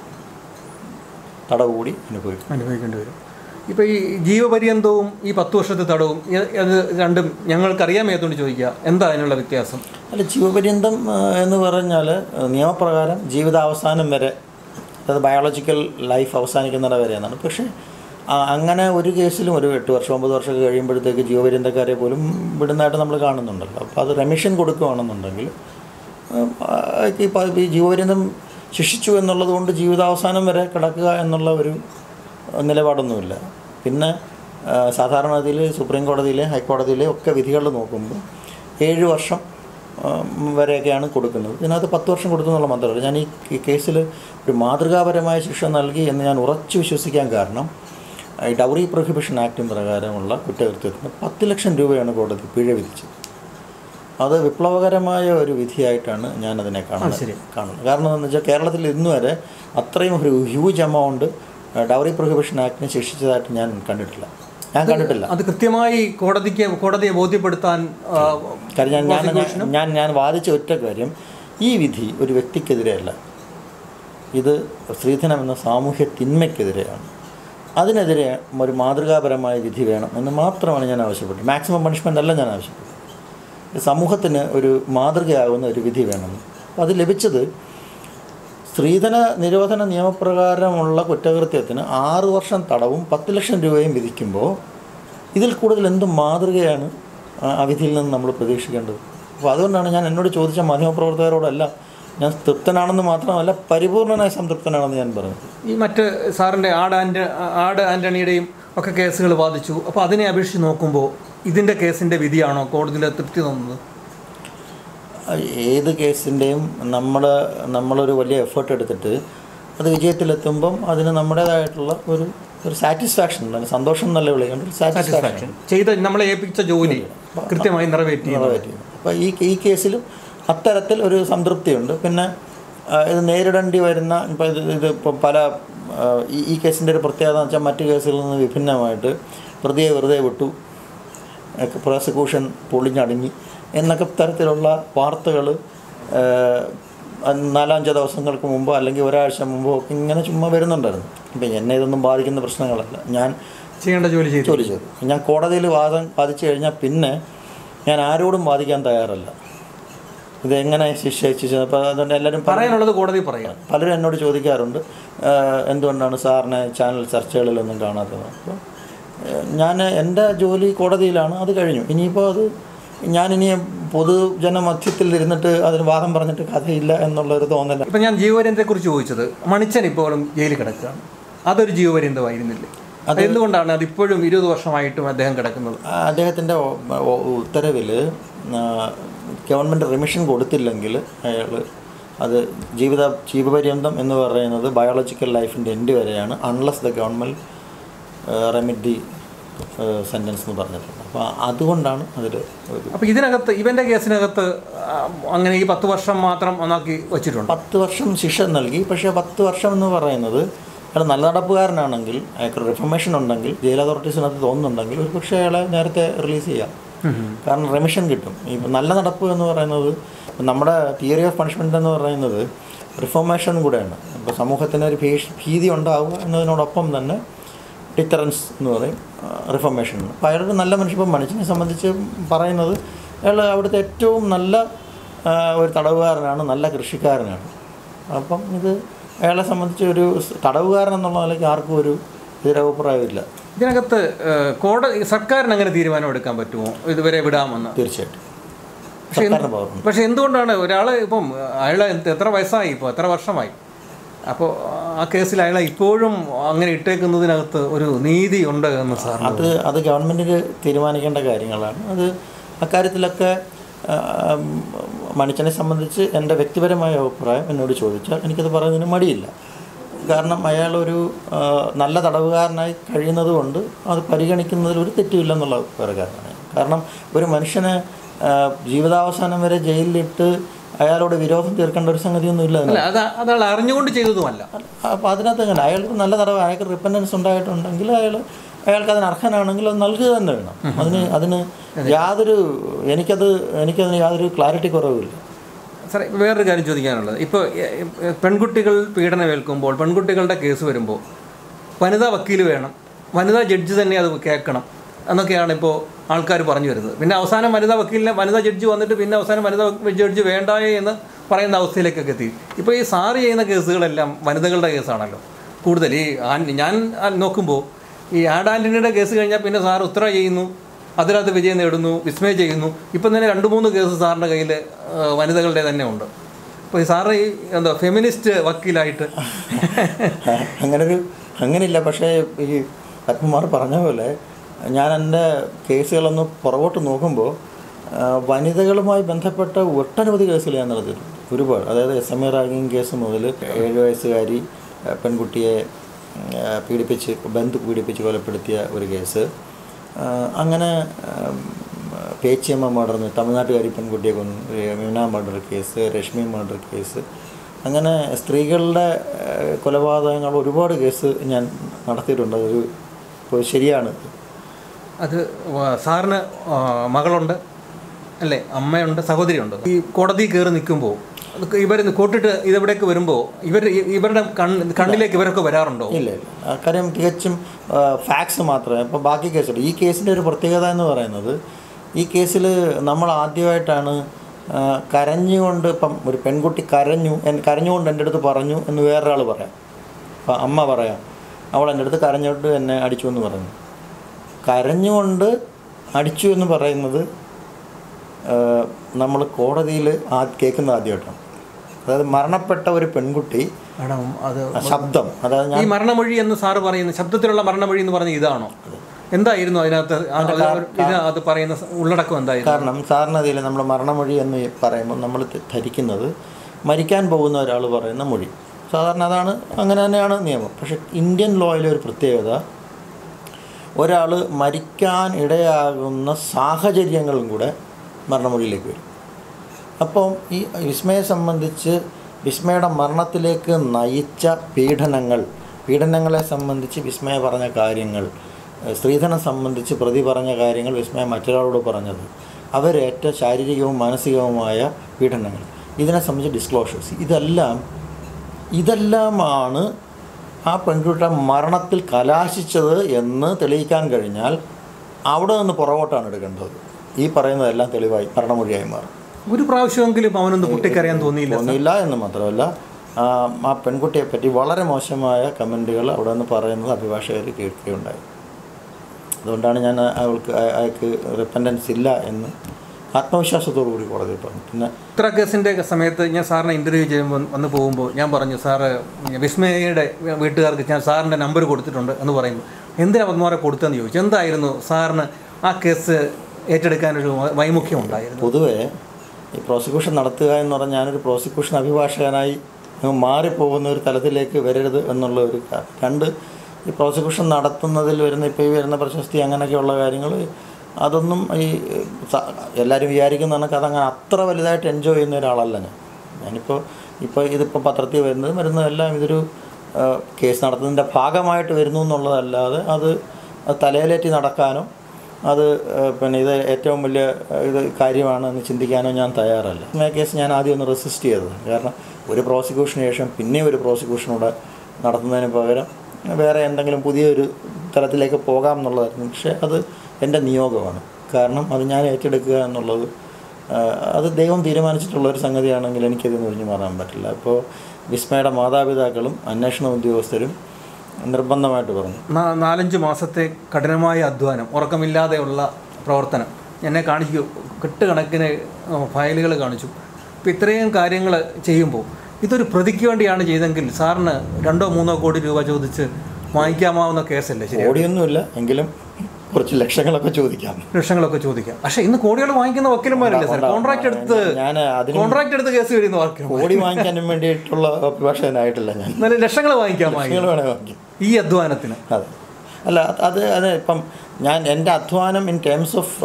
തടവ് കൂടി അനുഭവിക്കും അനുഭവിക്കേണ്ടി വരും ഇപ്പോൾ ഈ ജീവപര്യന്തവും ഈ പത്ത് വർഷത്തെ തടവും ഇ- അത് രണ്ടും ഞങ്ങൾക്കറിയാൻ മേത്തോണ്ട് ചോദിക്കുക എന്താ അതിനുള്ള വ്യത്യാസം അല്ല ജീവപര്യന്തം ആ, എന്ന് പറഞ്ഞാൽ ആ, നിയമപ്രകാരം ജീവിതാവസാനം വരെ അതായത് ബയോളജിക്കൽ ലൈഫ് അവസാനിക്കുന്നിട വരെ എന്നാണ് പക്ഷേ ആ, അങ്ങനെ ഒരു കേസിലും ഒരു എട്ട് വർഷം ഒമ്പത് വർഷമൊക്കെ കഴിയുമ്പോഴത്തേക്ക് ജീവപര്യന്തക്കാരെ പോലും വിടുന്നതായിട്ട് നമ്മൾ കാണുന്നുണ്ടല്ലോ അപ്പോൾ അത് റെമിഷൻ കൊടുക്കുകയാണെന്നുണ്ടെങ്കിൽ ആ, ഈ പ- ഈ ജീവപര്യന്തം ശിക്ഷിച്ചു എന്നുള്ളത് കൊണ്ട് ജീവിതാവസാനം വരെ കിടക്കുക എന്നുള്ള ഒരു നിലപാടൊന്നുമില്ല പിന്നെ ആ, സാധാരണഗതിയിൽ സുപ്രീം കോടതിയിലെ ഹൈക്കോടതിയിലെ ഒക്കെ വിധികൾ നോക്കുമ്പോൾ ഏഴ് വർഷം ആ, വരെയൊക്കെയാണ് കൊടുക്കുന്നത് ഇതിനകത്ത് പത്ത് വർഷം കൊടുത്തു എന്നുള്ള മാത്രമല്ല ഞാൻ ഈ ഈ കേസിൽ ഒരു മാതൃകാപരമായ ശിക്ഷ നൽകി എന്ന് ഞാൻ ഉറച്ചു വിശ്വസിക്കാൻ കാരണം ഈ ഡൗറി പ്രൊഹിബിഷൻ ആക്ടിൻ പ്രകാരമുള്ള കുറ്റകൃത്യത്തിന് പത്ത് ലക്ഷം രൂപയാണ് കോടതി പിഴ വിധിച്ചത് അത് വിപ്ലവകരമായ ഒരു വിധിയായിട്ടാണ് ഞാൻ അതിനെ കാണുന്നത് ശരി. കാണുന്നത് കാരണം എന്താണെന്ന് വെച്ചാൽ കേരളത്തിൽ ഇന്ന് വരെ അത്രയും ഒരു ഹ്യൂജ് എമൗണ്ട് ഡൗറി പ്രൊഹിബിഷൻ ആക്ടിന് ശിക്ഷിച്ചതായിട്ട് ഞാൻ കണ്ടിട്ടില്ല ഞാൻ കണ്ടിട്ടില്ല അത് കൃത്യമായി കോടതിക്ക് കോടതിയെ ബോധ്യപ്പെടുത്താൻ ആ, കാര്യം ഞാൻ ഞാൻ ഞാൻ- ഞാൻ ഞാൻ വാദിച്ച ഒറ്റ കാര്യം ഈ വിധി ഒരു വ്യക്തിക്കെതിരെയല്ല ഇത് സ്ത്രീധനം എന്ന സാമൂഹ്യ തിന്മയ്ക്കെതിരെയാണ് അതിനെതിരെ ഒരു മാതൃകാപരമായ വിധി വേണം എന്ന് മാത്രമാണ് ഞാൻ ആവശ്യപ്പെട്ടത് മാക്സിമം പണിഷ്മെൻ്റ് അല്ല ഞാൻ ആവശ്യപ്പെട്ടത് സമൂഹത്തിന് ഒരു മാതൃകയാകുന്ന ഒരു വിധി വേണമെന്ന് അപ്പോൾ അത് ലഭിച്ചത് സ്ത്രീധന നിരോധന നിയമപ്രകാരമുള്ള കുറ്റകൃത്യത്തിന് ആറ് വർഷം തടവും പത്ത് ലക്ഷം രൂപയും വിധിക്കുമ്പോൾ ഇതിൽ കൂടുതൽ എന്ത് മാതൃകയാണ് ആ ആ വിധിയിൽ നിന്ന് നമ്മൾ പ്രതീക്ഷിക്കേണ്ടത് അപ്പോൾ അതുകൊണ്ടാണ് ഞാൻ എന്നോട് ചോദിച്ച മാധ്യമപ്രവർത്തകരോടല്ല ഞാൻ തൃപ്തനാണെന്ന് മാത്രമല്ല പരിപൂർണനായ സംതൃപ്തനാണെന്ന് ഞാൻ പറഞ്ഞത് ഈ മറ്റ് സാറിൻ്റെ ആട് ആൻ്റ ആട് ആൻ്റണിയുടെയും ഒക്കെ കേസുകൾ വാദിച്ചു അപ്പോൾ അതിനെ അപേക്ഷിച്ച് നോക്കുമ്പോൾ ഇതിൻ്റെ കേസിൻ്റെ വിധിയാണോ കോടതിയിൽ തൃപ്തി തോന്നുന്നത് ഏത് കേസിൻ്റെയും നമ്മൾ നമ്മളൊരു വലിയ എഫേർട്ട് എടുത്തിട്ട് അത് വിജയത്തിലെത്തുമ്പം അതിന് നമ്മുടേതായിട്ടുള്ള ഒരു ഒരു സാറ്റിസ്ഫാക്ഷൻ ഉണ്ട് സന്തോഷം എന്നല്ല വിളിക്കേണ്ട ഒരു സാറ്റിസ്ഫാക്ഷൻ ചെയ്ത നമ്മളെ ഏൽപ്പിച്ച ജോലി കൃത്യമായി നിറവേറ്റി നിറവേറ്റിയത് അപ്പോൾ ഈ ഈ കേസിലും അത്തരത്തിൽ ഒരു സംതൃപ്തിയുണ്ട് പിന്നെ ആ, ഇത് നേരിടേണ്ടി വരുന്ന ഇപ്പോൾ ഇത് ഇത് ഇപ്പോൾ പല ആ, ഈ ഈ കേസിൻ്റെ ഒരു പ്രത്യേകത എന്ന് വെച്ചാൽ മറ്റ് കേസുകളിൽ നിന്ന് വിഭിന്നമായിട്ട് പ്രതിയെ വെറുതെ വിട്ടു പ്രോസിക്യൂഷൻ പൊളിഞ്ഞടങ്ങി എന്നൊക്കെ തരത്തിലുള്ള വാർത്തകൾ നാലഞ്ച് ദിവസങ്ങൾക്ക് മുമ്പോ അല്ലെങ്കിൽ ഒരാഴ്ച മുമ്പോ ഒക്കെ ഇങ്ങനെ ചുമ്മാ വരുന്നുണ്ടായിരുന്നു ഇപ്പം എന്നെ ഇതൊന്നും ബാധിക്കുന്ന പ്രശ്നങ്ങളല്ല ഞാൻ ചെയ്യേണ്ട ജോലി ചെയ്തു ജോലി ചെയ്തു ഞാൻ കോടതിയിൽ വാദം വാദിച്ചു കഴിഞ്ഞാൽ പിന്നെ ഞാൻ ആരോടും വാദിക്കാൻ തയ്യാറല്ല ഇതെങ്ങനെ ശിക്ഷിച്ചു അപ്പോൾ അതുകൊണ്ട് എല്ലാവരും പല- പറയാനുള്ളത് കോടതി പറയാം പലരും എന്നോട് ചോദിക്കാറുണ്ട് ആഹ് എന്തുകൊണ്ടാണ് സാറിനെ ചാനൽ ചർച്ചകളിലൊന്നും കാണാത്തത് അപ്പോൾ ഞാൻ എൻ്റെ ജോലി കോടതിയിലാണ് അത് കഴിഞ്ഞു ഇനിയിപ്പോൾ അത് ഞാനിനി പൊതുജനമധ്യത്തിൽ ഇരുന്നിട്ട് അതിന് വാദം പറഞ്ഞിട്ട് കഥയില്ല എന്നുള്ളൊരു തോന്നല ഇപ്പം ഞാൻ ജീവപര്യന്തത്തെ കുറിച്ച് ചോദിച്ചത് മണിച്ചൻ ഇപ്പോഴും ജയിലിൽ കിടക്കുകയാണ് അതൊരു ജീവപര്യന്തമായിരുന്നില്ലേ അത് എന്തുകൊണ്ടാണ് അത് ഇപ്പോഴും ഇരുപത് വർഷമായിട്ടും അദ്ദേഹം കിടക്കുന്നത് അദ്ദേഹത്തിൻ്റെ ഉത്തരവിൽ ഗവൺമെൻറ് റിമിഷൻ കൊടുത്തില്ലെങ്കിൽ അയാൾ അത് ജീവിത ജീവപര്യന്തം എന്ന് പറയുന്നത് ബയോളജിക്കൽ ലൈഫിൻ്റെ എൻഡ് വരെയാണ് unless the government remit the sentence എന്ന് പറഞ്ഞിട്ടുണ്ട് അപ്പോൾ അതുകൊണ്ടാണ് അതിൽ ഒരു അപ്പോൾ ഇതിനകത്ത് ഇവൻ്റെ കേസിനകത്ത് ആ, അങ്ങനെ ഈ പത്ത് വർഷം മാത്രം ഒന്നാക്കി വെച്ചിട്ടുണ്ട് പത്ത് വർഷം ശിക്ഷ നൽകി പക്ഷേ പത്ത് വർഷം എന്ന് പറയുന്നത് അയാൾ നല്ല നടപ്പുകാരനാണെങ്കിൽ അയാൾക്ക് റിഫർമേഷൻ ഉണ്ടെങ്കിൽ ജയിൽ അതോറിറ്റീസിനകത്ത് തോന്നുന്നുണ്ടെങ്കിൽ ഒരു പക്ഷേ അയാളെ നേരത്തെ റിലീസ് ചെയ്യാം കാരണം റെമിഷൻ കിട്ടും ഇപ്പം നല്ല നടപ്പ് എന്ന് പറയുന്നത് നമ്മുടെ തിയറി ഓഫ് പണിഷ്മെൻ്റ് എന്ന് പറയുന്നത് റിഫോർമേഷൻ കൂടെയാണ് ഇപ്പോൾ സമൂഹത്തിന് ഒരു ഭീഷ് ഭീതി ഉണ്ടാവുക എന്നതിനോടൊപ്പം തന്നെ ഡിറ്ററൻസ് എന്ന് പറയും റിഫർമേഷൻ അപ്പോൾ അയാളൊരു നല്ല മനുഷ്യ ഇപ്പം മനുഷ്യനെ സംബന്ധിച്ച് പറയുന്നത് അയാൾ അവിടുത്തെ ഏറ്റവും നല്ല ആ, ഒരു തടവുകാരനാണ് നല്ല കൃഷിക്കാരനാണ് അപ്പം ഇത് അയാളെ സംബന്ധിച്ച് ഒരു സ് തടവുകാരൻ എന്നുള്ള നിലയ്ക്ക് ആർക്കും ഒരു എതിരഭിപ്രായമില്ല ഇതിനകത്ത് ഏഹ്, കോടതി സർക്കാരിന് അങ്ങനെ തീരുമാനം എടുക്കാൻ പറ്റുമോ ഇതുവരെ വിടാമെന്ന് തീർച്ചയായിട്ടും സർക്കാരിന് പവറുണ്ട് പക്ഷെ എന്തുകൊണ്ടാണ് ഒരാൾ ഇപ്പം അയാൾ എത്ര വയസ്സായി ഇപ്പോൾ എത്ര വർഷമായി അപ്പോൾ ആ കേസിൽ അയാളെ ഇപ്പോഴും അങ്ങനെ ഇട്ടേക്കുന്നതിനകത്ത് ഒരു നീതി ഉണ്ട് എന്ന് സാർ അത് അത് ഗവൺമെൻറ്റിന് തീരുമാനിക്കേണ്ട കാര്യങ്ങളാണ് അത് അക്കാര്യത്തിലൊക്കെ ആ, മണിച്ചനെ സംബന്ധിച്ച് എൻ്റെ വ്യക്തിപരമായ അഭിപ്രായം എന്നോട് ചോദിച്ചാൽ എനിക്കത് പറയുന്നതിന് മടിയില്ല കാരണം അയാളൊരു ആ, നല്ല തടവുകാരനായി കഴിയുന്നത് കൊണ്ട് അത് പരിഗണിക്കുന്നതിൽ ഒരു തെറ്റുമില്ലെന്നുള്ള വേറെ കാര്യമാണ് കാരണം ഒരു മനുഷ്യനെ ആ, ജീവിതാവസാനം വരെ ജയിലിലിട്ട് അയാളോട് വിരോധം തീർക്കേണ്ട ഒരു സംഗതിയൊന്നും ഇല്ല അല്ല അത് അതയാൾ അറിഞ്ഞുകൊണ്ട് ചെയ്തതുമല്ല അപ്പോൾ അതിനകത്ത് എങ്ങനെ അയാൾക്ക് നല്ല തടവ് അയാൾക്ക് റിപ്പൻഡൻസ് ഉണ്ടായിട്ടുണ്ടെങ്കിൽ അയാൾ അയാൾക്ക് അതിന് അർഹനാണെങ്കിൽ അത് നൽകുക തന്നെ വേണം അതിന് അതിന് യാതൊരു എനിക്കത് എനിക്കതിന് യാതൊരു ക്ലാരിറ്റി കുറവില്ല സാറേ വേറൊരു കാര്യം ചോദിക്കാനുള്ളത് ഇപ്പോൾ പെൺകുട്ടികൾ പീഡനമേൽക്കുമ്പോൾ പെൺകുട്ടികളുടെ കേസ് വരുമ്പോൾ വനിതാ വക്കീൽ വേണം വനിതാ ജഡ്ജി തന്നെ അത് കേൾക്കണം എന്നൊക്കെയാണ് ഇപ്പോൾ ആൾക്കാർ പറഞ്ഞു വരുന്നത് പിന്നെ അവസാനം വനിതാ വക്കീലിനെ വനിതാ ജഡ്ജി വന്നിട്ട് പിന്നെ അവസാനം വനിതാ ജഡ്ജി വേണ്ടായേ എന്ന് പറയുന്ന അവസ്ഥയിലേക്കൊക്കെ എത്തി ഇപ്പോൾ ഈ സാറ് ചെയ്യുന്ന കേസുകളെല്ലാം വനിതകളുടെ കേസാണല്ലോ കൂടുതൽ ഈ ആൻ- ഞാൻ നോക്കുമ്പോൾ ഈ ആഡ് ആൻ്റണിയുടെ കേസ് കഴിഞ്ഞാൽ പിന്നെ സാർ ഉത്തര ചെയ്യുന്നു അതിനകത്ത് വിജയം നേടുന്നു വിസ്മയ ചെയ്യുന്നു ഇപ്പം തന്നെ രണ്ട് മൂന്ന് കേസ് സാറിൻ്റെ കയ്യിൽ വനിതകളുടെ തന്നെ ഉണ്ട് അപ്പോൾ ഈ സാറ് ഈ എന്താ ഫെമിനിസ്റ്റ് വക്കീലായിട്ട് അങ്ങനൊരു അങ്ങനെയില്ല പക്ഷേ ഈ പത്മകുമാർ പറഞ്ഞ പോലെ ഞാൻ എൻ്റെ കേസുകളൊന്ന് പുറകോട്ട് നോക്കുമ്പോൾ ആ, വനിതകളുമായി ബന്ധപ്പെട്ട ഒട്ടനവധി കേസുകൾ ഞാൻ നടത്തിയിട്ടുണ്ട് ഒരുപാട് അതായത് S M A ragging case മുതൽ ഏഴ് വയസ്സുകാരി ആ, പെൺകുട്ടിയെ ആ, പീഡിപ്പിച്ച് ബന്ധു പീഡിപ്പിച്ച് കൊലപ്പെടുത്തിയ ഒരു കേസ് ആ, അങ്ങനെ ആം, പേച്ചിയമ്മ മർഡർ തമിഴ്നാട്ടുകാരി പെൺകുട്ടിയെ കൊന്നു Meena murder case Rashmi murder case അങ്ങനെ സ്ത്രീകളുടെ ഏഹ്, കൊലപാതകങ്ങൾ ഒരുപാട് കേസ് ഞാൻ നടത്തിയിട്ടുണ്ട് അതൊരു ഇപ്പോൾ ശരിയാണ് അത് വ- സാറിന് ആ, മകളുണ്ട് അല്ലേ അമ്മയുണ്ട് സഹോദരിയുണ്ട് ഈ കോടതി കയറി നിൽക്കുമ്പോൾ ഇവർ കോട്ടിട്ട് ഇതെവിടേക്ക് വരുമ്പോൾ ഇവർ ഇവരുടെ കണ്ണ് കണ്ണിലേക്ക് ഇവരൊക്കെ വരാറുണ്ടോ ഇല്ല ഇല്ല ആ കാര്യം തികച്ചും ഫാക്ട്സ് മാത്രമേ ഇപ്പോൾ ബാക്കി കേസുകൾ ഈ കേസിൻ്റെ ഒരു പ്രത്യേകത എന്ന് പറയുന്നത് ഈ കേസിൽ നമ്മൾ ആദ്യമായിട്ടാണ് ആ, കരഞ്ഞുകൊണ്ട് ഇപ്പം ഒരു പെൺകുട്ടി കരഞ്ഞു എൻ കരഞ്ഞുകൊണ്ട് എൻ്റെ അടുത്ത് പറഞ്ഞു എന്ന് വേറൊരാൾ പറയാം അപ്പം അമ്മ പറയാം അവൾ എൻ്റെ അടുത്ത് കരഞ്ഞോട്ട് എന്നെ അടിച്ചു എന്ന് പറഞ്ഞു കരഞ്ഞുകൊണ്ട് അടിച്ചു എന്ന് പറയുന്നത് നമ്മൾ കോടതിയിൽ ആ കേൾക്കുന്ന ആദ്യമായിട്ടാണ് അതായത് മരണപ്പെട്ട ഒരു പെൺകുട്ടി മാഡം അത് ആ ശബ്ദം അതായത് ഞാൻ ഈ മരണമൊഴി എന്ന് സാറ് പറയുന്ന ശബ്ദത്തിലുള്ള മരണമൊഴി എന്ന് പറഞ്ഞ ഇതാണോ എന്തായിരുന്നു അതിനകത്ത് ആ- ഇതിനകത്ത് പറയുന്ന ഉള്ളടക്കം എന്തായിരുന്നു കാരണം സാറിനതിൽ നമ്മൾ മരണമൊഴി എന്ന് പറയുമ്പോൾ നമ്മൾ ധ- ധരിക്കുന്നത് മരിക്കാൻ പോകുന്ന ഒരാൾ പറയുന്ന മൊഴി സാധാരണ അതാണ് അങ്ങനെ തന്നെയാണ് നിയമം പക്ഷേ ഇന്ത്യൻ ലോയിലെ ഒരു പ്രത്യേകത ഒരാൾ മരിക്കാൻ ഇടയാകുന്ന സാഹചര്യങ്ങളും കൂടെ മരണമൊഴിയിലേക്ക് വരും അപ്പം ഈ വിസ്മയെ സംബന്ധിച്ച് വിസ്മയുടെ മരണത്തിലേക്ക് നയിച്ച പീഡനങ്ങൾ പീഡനങ്ങളെ സംബന്ധിച്ച് വിസ്മയ പറഞ്ഞ കാര്യങ്ങൾ ഏഹ് സ്ത്രീധനം സംബന്ധിച്ച് പ്രതി പറഞ്ഞ കാര്യങ്ങൾ വിസ്മയ മറ്റൊരാളോട് പറഞ്ഞത് അവരേറ്റ ശാരീരികവും മാനസികവുമായ പീഡനങ്ങൾ ഇതിനെ സംബന്ധിച്ച് ഡിസ്ക്ലോഷേഴ്സ് ഇതെല്ലാം ഇതെല്ലാമാണ് ആ പെൺകുട്ടിയുടെ മരണത്തിൽ കലാശിച്ചത് എന്ന് തെളിയിക്കാൻ കഴിഞ്ഞാൽ അവിടെ നിന്ന് പുറകോട്ടാണ് എടുക്കേണ്ടത് ഈ പറയുന്നതെല്ലാം തെളിവായി മരണമൊഴിയായി മാറും ഒരു പ്രാവശ്യമെങ്കിലും അവനൊന്ന് പൊട്ടിക്കരയാൻ തോന്നിയില്ല തോന്നിയില്ല എന്ന് മാത്രമല്ല ആ, ആ പെൺകുട്ടിയെ പറ്റി വളരെ മോശമായ കമൻറ്റുകൾ അവിടെ നിന്ന് പറയുന്നത് അഭിഭാഷകർ കേൾക്കുകയുണ്ടായി അതുകൊണ്ടാണ് ഞാൻ അവൾക്ക് അയ- അയാൾക്ക് റിപ്പൻഡൻസ് ഇല്ല എന്ന് ആത്മവിശ്വാസത്തോടു കൂടി കോടതിയിൽ പറഞ്ഞു പിന്നെ ഇത്ര കേസിൻ്റെ സമയത്ത് ഞാൻ സാറിനെ ഇൻ്റർവ്യൂ ചെയ്യുമ്പോൾ വന്ന് പോകുമ്പോൾ ഞാൻ പറഞ്ഞു സാറ് വിസ്മയയുടെ വീട്ടുകാർക്ക് ഞാൻ സാറിൻ്റെ നമ്പർ കൊടുത്തിട്ടുണ്ട് എന്ന് പറയുമ്പോൾ എന്തിനാ പത്മാരെ കൊടുത്തതെന്ന് ചോദിച്ചു എന്തായിരുന്നു സാറിന് ആ കേസ് ഏറ്റെടുക്കാനൊരു വൈമുഖ്യം ഉണ്ടായിരുന്നു പൊതുവേ ഈ പ്രോസിക്യൂഷൻ നടത്തുക എന്ന് പറഞ്ഞാൽ ഞാനൊരു പ്രോസിക്യൂഷൻ അഭിഭാഷകനായി അങ്ങ് മാറിപ്പോകുന്ന ഒരു തലത്തിലേക്ക് വരരുത് എന്നുള്ള ഒരു കാ- രണ്ട് ഈ പ്രോസിക്യൂഷൻ നടത്തുന്നതിൽ വരുന്ന ഇപ്പോൾ ഈ വരുന്ന പ്രശസ്തി അങ്ങനെയൊക്കെയുള്ള കാര്യങ്ങൾ അതൊന്നും ഈ സ- എല്ലാവരും വിചാരിക്കുന്ന കണക്ക് അതങ്ങനെ അത്ര വലുതായിട്ട് എൻജോയ് ചെയ്യുന്ന ഒരാളല്ല ഞാൻ ഞാനിപ്പോൾ ഇപ്പോൾ ഇതിപ്പോൾ പത്രത്തിൽ വരുന്നത് വരുന്നതെല്ലാം ഇതൊരു ആ, കേസ് നടത്തുന്നതിൻ്റെ ഭാഗമായിട്ട് വരുന്നു എന്നുള്ളതല്ലാതെ അത് അത് തലയിലേറ്റി നടക്കാനോ അത് ഏഹ്, പിന്നെ ഇത് ഏറ്റവും വലിയ ഏഹ്, ഇത് കാര്യമാണ് എന്ന് ചിന്തിക്കാനോ ഞാൻ തയ്യാറല്ല ആ കേസ് ഞാൻ ആദ്യം ഒന്ന് റെസിസ്റ്റ് ചെയ്തതാണ് കാരണം ഒരു പ്രോസിക്യൂഷന് ശേഷം പിന്നെ ഒരു പ്രോസിക്യൂഷനൂടെ നടത്തുന്നതിന് പകരം വേറെ എന്തെങ്കിലും പുതിയൊരു തലത്തിലേക്ക് പോകാം എന്നുള്ളതായിരുന്നു പക്ഷേ അത് എൻ്റെ നിയോഗമാണ് കാരണം അത് ഞാൻ ഏറ്റെടുക്കുക എന്നുള്ളത് ആഹ്, അത് ദൈവം തീരുമാനിച്ചിട്ടുള്ള ഒരു സംഗതിയാണെങ്കിൽ എനിക്കതിൽ നിന്ന് ഒഴിഞ്ഞു മാറാൻ പറ്റില്ല ഇപ്പോൾ വിസ്മയുടെ മാതാപിതാക്കളും അന്വേഷണ ഉദ്യോഗസ്ഥരും നിർബന്ധമായിട്ട് പറഞ്ഞു നാ- നാലഞ്ച് മാസത്തെ കഠിനമായ അധ്വാനം ഉറക്കമില്ലാതെയുള്ള പ്രവർത്തനം എന്നെ കാണിച്ചു കെട്ടുകണക്കിന് ഫയലുകൾ കാണിച്ചു അപ്പോൾ ഇത്രയും കാര്യങ്ങൾ ചെയ്യുമ്പോൾ ഇതൊരു പ്രതിക്ക് വേണ്ടിയാണ് ചെയ്തെങ്കിൽ സാറിന് രണ്ടോ മൂന്നോ കോടി രൂപ ചോദിച്ച് വാങ്ങിക്കാമാവുന്ന കേസല്ലേ ശരി ഓടിയൊന്നുമില്ല എങ്കിലും കുറച്ച് ലക്ഷങ്ങളൊക്കെ ചോദിക്കാം ലക്ഷങ്ങളൊക്കെ ചോദിക്കാം പക്ഷേ ഇന്ന് കോടികൾ വാങ്ങിക്കുന്ന വക്കീലന്മാരല്ലേ സാർ കോൺട്രാക്ട് എടുത്ത് ഞാൻ അതിന് കോൺട്രാക്ട് എടുത്ത് കേസ് കഴിയുന്ന വക്കീലന്മാർ കോടി വാങ്ങിക്കാനും വേണ്ടിയിട്ടുള്ള അഭിഭാഷകനായിട്ടില്ല ഞാൻ എന്നാലും ലക്ഷങ്ങൾ വാങ്ങിക്കാമായി ലക്ഷങ്ങൾ വേണേൽ വാങ്ങിക്കും ഈ അധ്വാനത്തിന് അതെ അല്ല അത് അത് ഇപ്പം ഞാൻ എൻ്റെ അധ്വാനം ഇൻ ടേംസ് ഓഫ്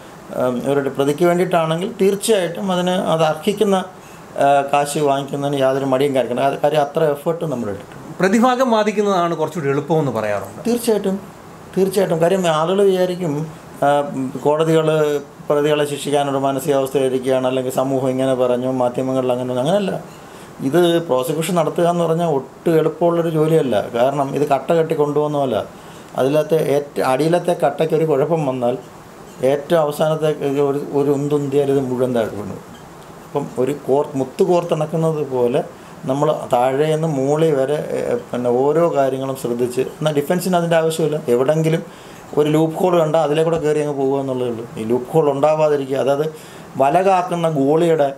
ഒരു പ്രതിക്ക് വേണ്ടിയിട്ടാണെങ്കിൽ തീർച്ചയായിട്ടും അതിന് അത് അർഹിക്കുന്ന ആ, കാശ് വാങ്ങിക്കുന്നതിന് യാതൊരു മടിയും കാണിക്കണം അത് കാര്യം അത്ര എഫേർട്ട് നമ്മൾ ഇട്ടിട്ടുണ്ട് പ്രതിഭാഗം വാദിക്കുന്നതാണ് കുറച്ചുകൂടി എളുപ്പമെന്ന് പറയാറുണ്ട് തീർച്ചയായിട്ടും തീർച്ചയായിട്ടും കാര്യം ആളുകൾ വിചാരിക്കും കോടതികൾ പ്രതികളെ ശിക്ഷിക്കാനൊരു മാനസികാവസ്ഥയിലിരിക്കുകയാണ് അല്ലെങ്കിൽ സമൂഹം ഇങ്ങനെ പറഞ്ഞു മാധ്യമങ്ങളിൽ അങ്ങനെ ഒന്നും. അങ്ങനെയല്ല ഇത് പ്രോസിക്യൂഷൻ നടത്തുക എന്ന് പറഞ്ഞാൽ ഒട്ടും എളുപ്പമുള്ളൊരു ജോലിയല്ല കാരണം ഇത് കട്ട കെട്ടി കൊണ്ടുപോകുന്നതല്ല അതിലത്തെ ഏറ്റവും അടിയിലത്തെ കട്ടയ്ക്ക് ഒരു കുഴപ്പം വന്നാൽ ഏറ്റവും അവസാനത്തെ ഒരു ഒരു ഉന്തുന്തിയാൽ ഇത് മുഴുവൻ താഴെ വീണു അപ്പം ഒരു കോർ മുത്ത് കോർത്തിണക്കുന്നത് പോലെ നമ്മൾ താഴെ നിന്ന് മുകളിൽ വരെ ഏഹ്, പിന്നെ ഓരോ കാര്യങ്ങളും ശ്രദ്ധിച്ച് എന്നാൽ ഡിഫൻസിന് അതിൻ്റെ ആവശ്യമില്ല എവിടെങ്കിലും ഒരു ലൂപ്പ് ഹോൾ കണ്ടാൽ അതിലെ കൂടെ കയറി അങ്ങ് പോകുക എന്നുള്ളതേ ഉള്ളൂ ഈ ലൂപ്പ് ഹോൾ ഉണ്ടാവാതിരിക്കുക അതായത് വല കാക്കുന്ന ഗോളിയുടെ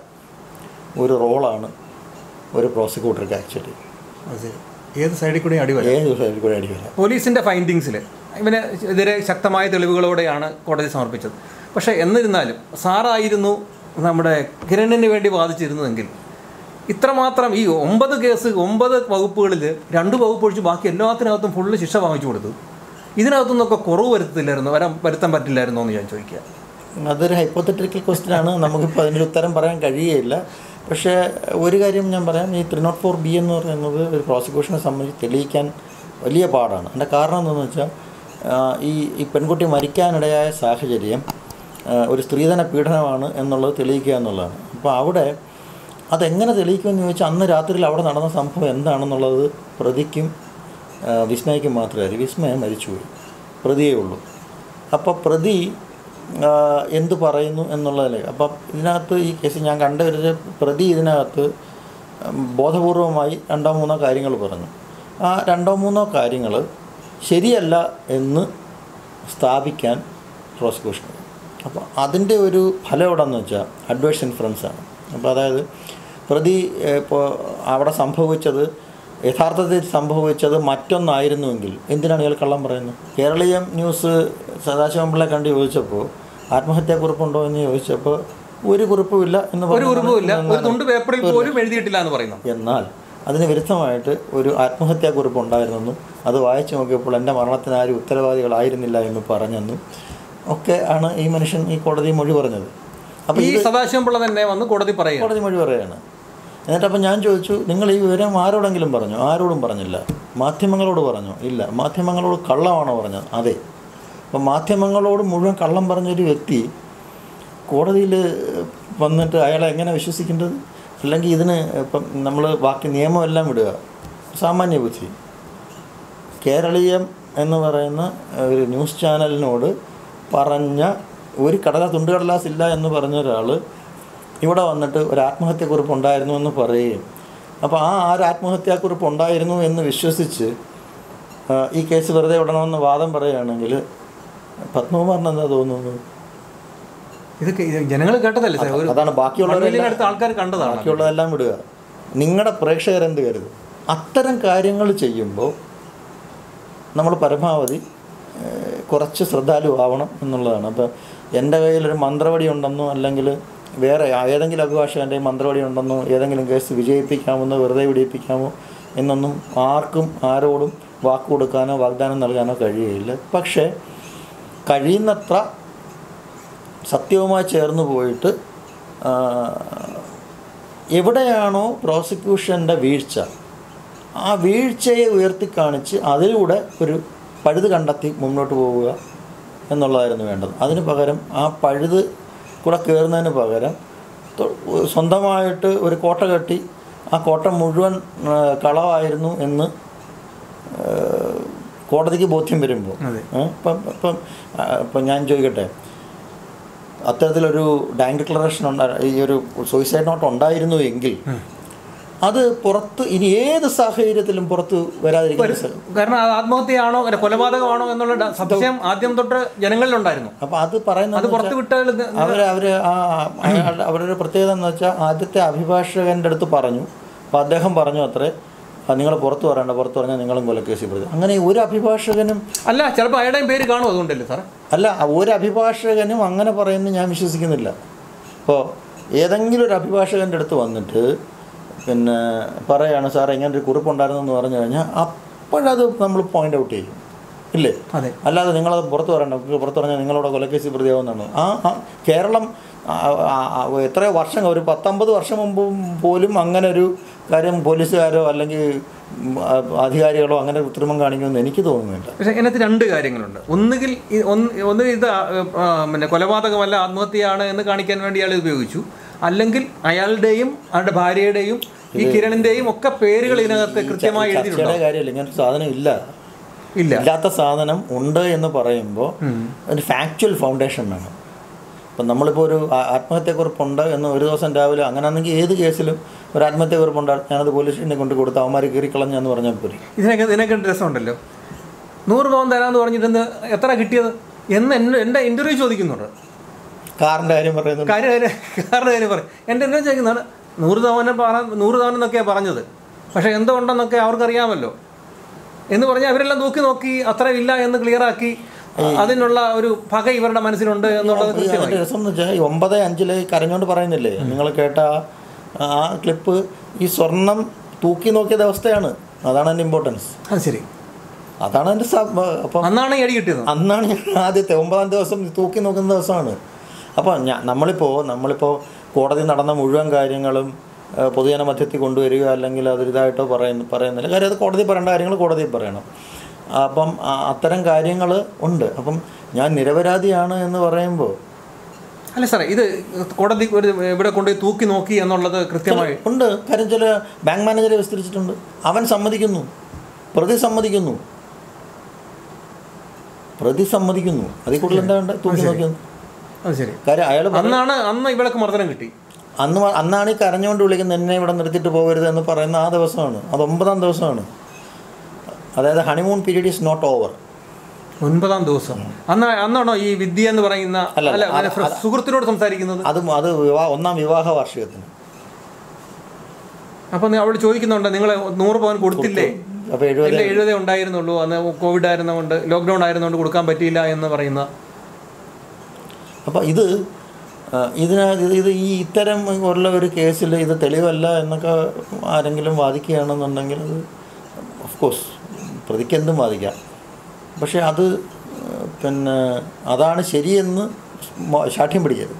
ഒരു റോളാണ് ഒരു പ്രോസിക്യൂട്ടർക്ക് ആക്ച്വലി അതെ ഏത് സൈഡിൽ കൂടെ അടി വരാം ഏത് സൈഡിൽ കൂടെ അടി വരാം പോലീസിൻ്റെ ഫൈൻഡിങ്സിൽ ഇവന് എതിരെ ശക്തമായ തെളിവുകളോടെയാണ് കോടതി സമർപ്പിച്ചത് പക്ഷേ എന്നിരുന്നാലും സാറായിരുന്നു നമ്മുടെ കിരണിന് വേണ്ടി വാദിച്ചിരുന്നതെങ്കിൽ ഇത്രമാത്രം ഈ ഒമ്പത് കേസ് ഒമ്പത് വകുപ്പുകളിൽ രണ്ട് വകുപ്പ് ഒഴിച്ച് ബാക്കി എല്ലാത്തിനകത്തും ഫുള്ള് ശിക്ഷ വാങ്ങിച്ചു കൊടുത്തു ഇതിനകത്തുനിന്നൊക്കെ കുറവ് വരുത്തില്ലായിരുന്നു വരാൻ വരുത്താൻ പറ്റില്ലായിരുന്നോ എന്ന് ഞാൻ ചോദിക്കുക അതൊരു ഹൈപ്പോത്തറ്റിക്കൽ ക്വസ്റ്റ്യൻ ആണ് നമുക്കിപ്പോൾ അതിനൊരു ഉത്തരം പറയാൻ കഴിയുകയില്ല പക്ഷേ ഒരു കാര്യം ഞാൻ പറയാം ഈ ത്രീ നോട്ട് ഫോർ ബി എന്ന് പറയുന്നത് ഒരു പ്രോസിക്യൂഷനെ സംബന്ധിച്ച് തെളിയിക്കാൻ വലിയ പാടാണ് അതിൻ്റെ കാരണം എന്താണെന്ന് വെച്ചാൽ ആ, ഈ ഈ പെൺകുട്ടി മരിക്കാനിടയായ സാഹചര്യം ആ, ഒരു സ്ത്രീധന പീഡനമാണ് എന്നുള്ളത് തെളിയിക്കുക എന്നുള്ളതാണ് അപ്പോൾ അവിടെ അതെങ്ങനെ തെളിയിക്കുമെന്ന് ചോദിച്ചാൽ അന്ന് രാത്രിയിൽ അവിടെ നടന്ന സംഭവം എന്താണെന്നുള്ളത് പ്രതിക്കും ആ, വിസ്മയക്കും മാത്രമേ അറിയൂ വിസ്മയ മരിച്ചുപോയി പ്രതിയേ ഉള്ളൂ അപ്പോൾ പ്രതി ആ, എന്ത് പറയുന്നു എന്നുള്ളതിൽ അപ്പം ഇതിനകത്ത് ഈ കേസ് ഞാൻ കണ്ട ഒരു പ്രതി ഇതിനകത്ത് ഉം, ബോധപൂർവമായി രണ്ടോ മൂന്നോ കാര്യങ്ങൾ പറഞ്ഞു ആ രണ്ടോ മൂന്നോ കാര്യങ്ങൾ ശരിയല്ല എന്ന് സ്ഥാപിക്കാൻ പ്രോസിക്യൂഷൻ അപ്പോൾ അതിൻ്റെ ഒരു ഫലം എവിടെയെന്ന് വെച്ചാൽ അഡ്വേഴ്സ് ഇൻഫ്ലുവൻസ് ആണ് അപ്പോൾ അതായത് പ്രതി ഏഹ്, ഇപ്പോൾ അവിടെ സംഭവിച്ചത് യഥാർത്ഥത്തിൽ സംഭവിച്ചത് മറ്റൊന്നായിരുന്നുവെങ്കിൽ എന്തിനാണ് ഇയാൾ കള്ളം പറയുന്നത് കേരളീയം ന്യൂസ് സദാശിവമ്പിളെ കണ്ട് ചോദിച്ചപ്പോൾ ആത്മഹത്യാക്കുറിപ്പുണ്ടോ എന്ന് ചോദിച്ചപ്പോൾ ഒരു കുറിപ്പുമില്ല എന്ന് ഒരു പറഞ്ഞു കുറിപ്പുമില്ല ഒരു തുണ്ട് പേപ്പറിൽ പോലും എഴുതിയിട്ടില്ല എന്ന് പറയുന്നു എന്നാൽ അതിന് വിരുദ്ധമായിട്ട് ഒരു ആത്മഹത്യാക്കുറിപ്പ് ഉണ്ടായിരുന്നെന്നും അത് വായിച്ചു നോക്കിയപ്പോൾ എൻ്റെ മരണത്തിന് ആരും ഉത്തരവാദികളായിരുന്നില്ല എന്ന് പറഞ്ഞെന്നും ഒക്കെ ആണ് ഈ മനുഷ്യൻ ഈ കോടതി മൊഴി പറഞ്ഞത് അപ്പോൾ ഈ സദാശിവംപിള്ള തന്നെ വന്ന് കോടതി പറയുക കോടതി മൊഴി പറയുകയാണ് എന്നിട്ടപ്പോൾ ഞാൻ ചോദിച്ചു നിങ്ങൾ ഈ വിവരം ആരോടെങ്കിലും പറഞ്ഞു ആരോടും പറഞ്ഞില്ല മാധ്യമങ്ങളോട് പറഞ്ഞു ഇല്ല മാധ്യമങ്ങളോട് കള്ളമാണോ പറഞ്ഞത് അതെ അപ്പം മാധ്യമങ്ങളോട് മുഴുവൻ കള്ളം പറഞ്ഞൊരു വ്യക്തി കോടതിയിൽ വന്നിട്ട് അയാളെ എങ്ങനെ വിശ്വസിക്കേണ്ടത് അല്ലെങ്കിൽ ഇതിന് ഇപ്പം നമ്മൾ ബാക്കി നിയമമെല്ലാം വിടുക സാമാന്യ ബുദ്ധി കേരളീയം എന്ന് പറയുന്ന ഒരു ന്യൂസ് ചാനലിനോട് പറഞ്ഞ ഒരു കടല തുണ്ടുകടലാസ് ഇല്ല എന്ന് പറഞ്ഞ ഒരാൾ ഇവിടെ വന്നിട്ട് ഒരു ആത്മഹത്യക്കുറിപ്പ് ഉണ്ടായിരുന്നു എന്ന് പറയുകയും അപ്പോൾ ആ ഒരു ആത്മഹത്യാക്കുറിപ്പ് ഉണ്ടായിരുന്നു എന്ന് വിശ്വസിച്ച് ആ, ഈ കേസ് വെറുതെ വിടണമെന്ന് വാദം പറയുകയാണെങ്കിൽ പത്മകുമാറിന് എന്താ തോന്നുന്നത് ഇതൊക്കെ ഇത് ജനങ്ങൾ കേട്ടതല്ലേ സാർ ഒരു അതാണ് ബാക്കിയുള്ളവരെല്ലാം അടുത്ത ആൾക്കാർ കണ്ടതാണ് ബാക്കിയുള്ളതെല്ലാം വിടുക നിങ്ങളുടെ പ്രേക്ഷകരെന്ത് കരുതും അത്തരം കാര്യങ്ങൾ ചെയ്യുമ്പോൾ നമ്മൾ പരമാവധി ഏഹ്, കുറച്ച് ശ്രദ്ധാലുവാവണം എന്നുള്ളതാണ് അപ്പോൾ എൻ്റെ കയ്യിലൊരു മന്ത്രവടി ഉണ്ടെന്നോ അല്ലെങ്കിൽ വേറെ ഏതെങ്കിലും അഭിഭാഷകൻ്റെ മന്ത്രവടി ഉണ്ടെന്നോ ഏതെങ്കിലും കേസ് വിജയിപ്പിക്കാമെന്നോ വെറുതെ വിടിയിപ്പിക്കാമോ എന്നൊന്നും ആർക്കും ആരോടും വാക്ക് കൊടുക്കാനോ വാഗ്ദാനം നൽകാനോ കഴിയുകയില്ല പക്ഷേ കഴിയുന്നത്ര സത്യവുമായി ചേർന്ന് പോയിട്ട് ആ, എവിടെയാണോ പ്രോസിക്യൂഷൻ്റെ വീഴ്ച ആ വീഴ്ചയെ ഉയർത്തിക്കാണിച്ച് അതിലൂടെ ഒരു പഴുത് കണ്ടെത്തി മുന്നോട്ട് പോവുക എന്നുള്ളതായിരുന്നു വേണ്ടത് അതിന് പകരം ആ പഴുത് കൂടെ കയറുന്നതിന് പകരം തൊ- സ്വന്തമായിട്ട് ഒരു കോട്ട കെട്ടി ആ കോട്ട മുഴുവൻ ആ, കളവായിരുന്നു എന്ന് ആ, കോടതിക്ക് ബോധ്യം വരുമ്പോൾ അതെ. ഇപ്പം ഇപ്പം ആ, ഇപ്പം ഞാൻ ചോദിക്കട്ടെ അത്തരത്തിലൊരു ഡാങ്ക് ഡിക്ലറേഷൻ ഉണ്ടാ ഈ ഒരു സൂയിസൈഡ് നോട്ട് ഉണ്ടായിരുന്നു എങ്കിൽ അത് പുറത്ത് ഇനി ഏത് സാഹചര്യത്തിലും പുറത്ത് വരാതിരിക്കുന്ന സ- കാരണം അത് ആത്മഹത്യയാണോ അല്ല കൊലപാതകമാണോ എന്നുള്ള ഡ- സംശയം ആദ്യം തൊട്ട് ജനങ്ങളിലുണ്ടായിരുന്നു അപ്പോൾ അത് പറയുന്നത് അത് പുറത്ത് വിട്ടാൽ ഇത് അവർ അവർ ആ അയാളുടെ അവരുടെ പ്രത്യേകത എന്ന് വെച്ചാൽ ആദ്യത്തെ അഭിഭാഷകൻ്റെ അടുത്ത് പറഞ്ഞു അപ്പോൾ അദ്ദേഹം പറഞ്ഞു അത്രേ നിങ്ങൾ പുറത്ത് പറയണ്ട പുറത്ത് പറഞ്ഞാൽ നിങ്ങളും കൊലക്കേസിൽ പ്രതി അങ്ങനെ ഒരു അഭിഭാഷകനും അല്ല ചിലപ്പോൾ അയാളുടെയും പേര് കാണും അതുകൊണ്ടല്ലേ സാർ അല്ല ഒരു അഭിഭാഷകനും അങ്ങനെ പറയുന്നത് ഞാൻ വിശ്വസിക്കുന്നില്ല ഇപ്പോൾ ഏതെങ്കിലും ഒരു അഭിഭാഷകൻ്റെ അടുത്ത് വന്നിട്ട് പിന്നെ പറയാണ് സാർ ഇങ്ങനെ ഒരു കുറിപ്പുണ്ടായിരുന്നു എന്ന് പറഞ്ഞു കഴിഞ്ഞാൽ അപ്പോഴത് നമ്മൾ പോയിന്റ് ഔട്ട് ചെയ്യും ഇല്ലേ അതെ അല്ലാതെ നിങ്ങളത് പുറത്ത് പറയണ്ട പുറത്ത് പറഞ്ഞാൽ നിങ്ങളവിടെ കൊലക്കേസ് പ്രതിയാവുന്നതാണ് ആ ആ കേരളം ആ, ആ, ആ, എത്രയോ വർഷം ഒരു പത്തൊമ്പത് വർഷം മുമ്പ് പോലും അങ്ങനെ ഒരു കാര്യം പോലീസുകാരോ അല്ലെങ്കിൽ ഉം, ആ, അധികാരികളോ അങ്ങനെ കൃത്രിമം കാണിക്കുമെന്ന് എനിക്ക് തോന്നുന്നില്ല പക്ഷേ ഇതിനകത്ത് രണ്ട് കാര്യങ്ങളുണ്ട് ഒന്നുകിൽ ഈ- ഒന്ന് ഒന്ന് ഇത് ആ, ആ, പിന്നെ കൊലപാതകമല്ല ആത്മഹത്യയാണ് എന്ന് കാണിക്കാൻ വേണ്ടി അയാൾ ഇത് ഉപയോഗിച്ചു അല്ലെങ്കിൽ അയാളുടെയും അയാളുടെ ഭാര്യയുടെയും ഈ കിരണിന്റെയും ഒക്കെ പേരുകൾ ഇതിനകത്ത് കൃത്യമായി എഴുതിയിട്ടുണ്ട് ചർച്ചയുടെ കാര്യമില്ല ഇങ്ങനൊരു സാധനം ഇല്ല ഇല്ല ഇല്ലാത്ത സാധനം ഉണ്ട് എന്ന് പറയുമ്പോൾ ഒരു ഫാക്ച്വൽ ഫൗണ്ടേഷൻ വേണം ഇപ്പം നമ്മളിപ്പോൾ ഒരു ആ- ആത്മഹത്യക്കുറിപ്പുണ്ട് എന്ന് ഒരു ദിവസം രാവിലെ അങ്ങനെയാണെങ്കിൽ ഏത് കേസിലും ഒരു ആത്മഹത്യക്കുറിപ്പുണ്ട് ഞാനത് പോലീസ് സ്റ്റേഷനിൽ കൊണ്ട് കൊടുത്ത് അവന്മാർ കീറിക്കളഞ്ഞെന്ന് പറഞ്ഞാൽ പോരെ ഇതിനൊക്കെ ഇതിനൊക്കെ രസമുണ്ടല്ലോ നൂറ് പവൻ തരാമെന്ന് പറഞ്ഞിട്ട് എത്ര കിട്ടിയത് എന്ന് എന്നെ എൻ്റെ ഇൻ്റർവ്യൂ ചോദിക്കുന്നുണ്ട് കാറിൻ്റെ കാര്യം പറയുന്നത് കാര്യം കാര്യം കാറിൻ്റെ കാര്യം പറയും എൻ്റെ എന്നെ ചോദിക്കുന്നതാണ് നൂറ് തവണ പറ നൂറ് തവണ എന്നൊക്കെയാണ് പറഞ്ഞത് പക്ഷേ എന്തുകൊണ്ടെന്നൊക്കെ അവർക്കറിയാമല്ലോ എന്ന് പറഞ്ഞാൽ അവരെല്ലാം നോക്കി നോക്കി അത്ര ഇല്ല എന്ന് ക്ലിയർ ആക്കി അതിനുള്ള ഒരു പക ഇവരുടെ മനസ്സിലുണ്ട് എന്നുള്ളത് ഈ കൃത്യമായി അതിൻ്റെ രസം എന്ന് വെച്ചാൽ ഈ ഒമ്പത് അഞ്ചില് കരഞ്ഞോണ്ട് പറയുന്നില്ലേ നിങ്ങൾ കേട്ട ആ- ആ ക്ലിപ്പ് ഈ സ്വർണം തൂക്കി നോക്കിയ അവസ്ഥയാണ് അതാണ് അതിൻ്റെ ഇമ്പോർട്ടൻസ് അത് ശരി അതാണ് അതിൻ്റെ അപ്പം അന്നാണ് ഈ അടി കിട്ടിയത് അന്നാണ് ഞാൻ ആദ്യത്തെ ഒമ്പതാം ദിവസം തൂക്കി നോക്കുന്ന ദിവസമാണ് അപ്പോൾ ഞാൻ നമ്മളിപ്പോൾ നമ്മളിപ്പോൾ കോടതി നടന്ന മുഴുവൻ കാര്യങ്ങളും ഏഹ്, പൊതുജന മധ്യത്തിൽ കൊണ്ടുവരിക അല്ലെങ്കിൽ അതൊരിതായിട്ടോ പറയുന്ന പറയുന്നില്ല കാര്യം അത് കോടതി പറയേണ്ട കാര്യങ്ങൾ കോടതിയിൽ പറയണം അപ്പം ആ- അത്തരം കാര്യങ്ങൾ ഉണ്ട് അപ്പം ഞാൻ നിരപരാധിയാണ് എന്ന് പറയുമ്പോൾ അല്ല സാറേ ഇത് കോടതി ഒരു ഇവിടെ കൊണ്ടുപോയി തൂക്കി നോക്കി എന്നുള്ളത് കൃത്യമായി ഉണ്ട് കാര്യം ചില ബാങ്ക് മാനേജറെ വിസ്തരിച്ചിട്ടുണ്ട് അവൻ സമ്മതിക്കുന്നു പ്രതി സമ്മതിക്കുന്നു പ്രതി സമ്മതിക്കുന്നു അതിൽ കൂടുതൽ എന്താ വേണ്ട തൂക്കി നോക്കിയത് അത് ശരി കാര്യം അയാൾ അന്നാണ് അന്ന് ഇവളൊക്കെ മർദ്ദനം കിട്ടി അന്ന് വ- അന്നാണ് ഈ കരഞ്ഞുകൊണ്ട് വിളിക്കുന്നത് എന്നെ ഇവിടെ നിർത്തിയിട്ട് പോകരുത് എന്ന് പറയുന്ന ആ ദിവസമാണ് അത് ഒമ്പതാം ദിവസമാണ് അതായത് honeymoon period is not over ഒൻപതാം ദിവസം അന്ന് അന്നാണോ ഈ വിദ്യ എന്ന് പറയുന്ന അല്ല, അല്ല അത് ഫ്ര- സുഹൃത്തിനോട് സംസാരിക്കുന്നത് അത് അത് വിവാഹ ഒന്നാം വിവാഹ വാർഷികത്തിന് അപ്പൊ നീ അവളോട് ചോദിക്കുന്നുണ്ട് നിങ്ങൾ നൂറ് പവൻ കൊടുത്തില്ലേ അപ്പോൾ എഴുപത് ഇല്ല എഴുപതേ ഉണ്ടായിരുന്നുള്ളൂ അന്ന് കോവിഡ് ആയിരുന്നതുകൊണ്ട് ലോക്ക്ഡൗൺ ആയിരുന്നുകൊണ്ട് കൊടുക്കാൻ പറ്റിയില്ല എന്ന് പറയുന്ന അപ്പോൾ ഇത് ആ, ഇതിനകത്ത് ഇത് ഇത് ഈ ഇത്തരം ഉള്ള ഒരു കേസിൽ ഇത് തെളിവല്ല എന്നൊക്കെ ആരെങ്കിലും വാദിക്കുകയാണെന്നുണ്ടെങ്കിൽ അത് ഓഫ് കോഴ്സ് പ്രതിക്ക് എന്തും വാദിക്കാം പക്ഷേ അത് ആ, പിന്നെ അതാണ് ശരിയെന്ന് മോ- ശാഠ്യം പിടിക്കരുത്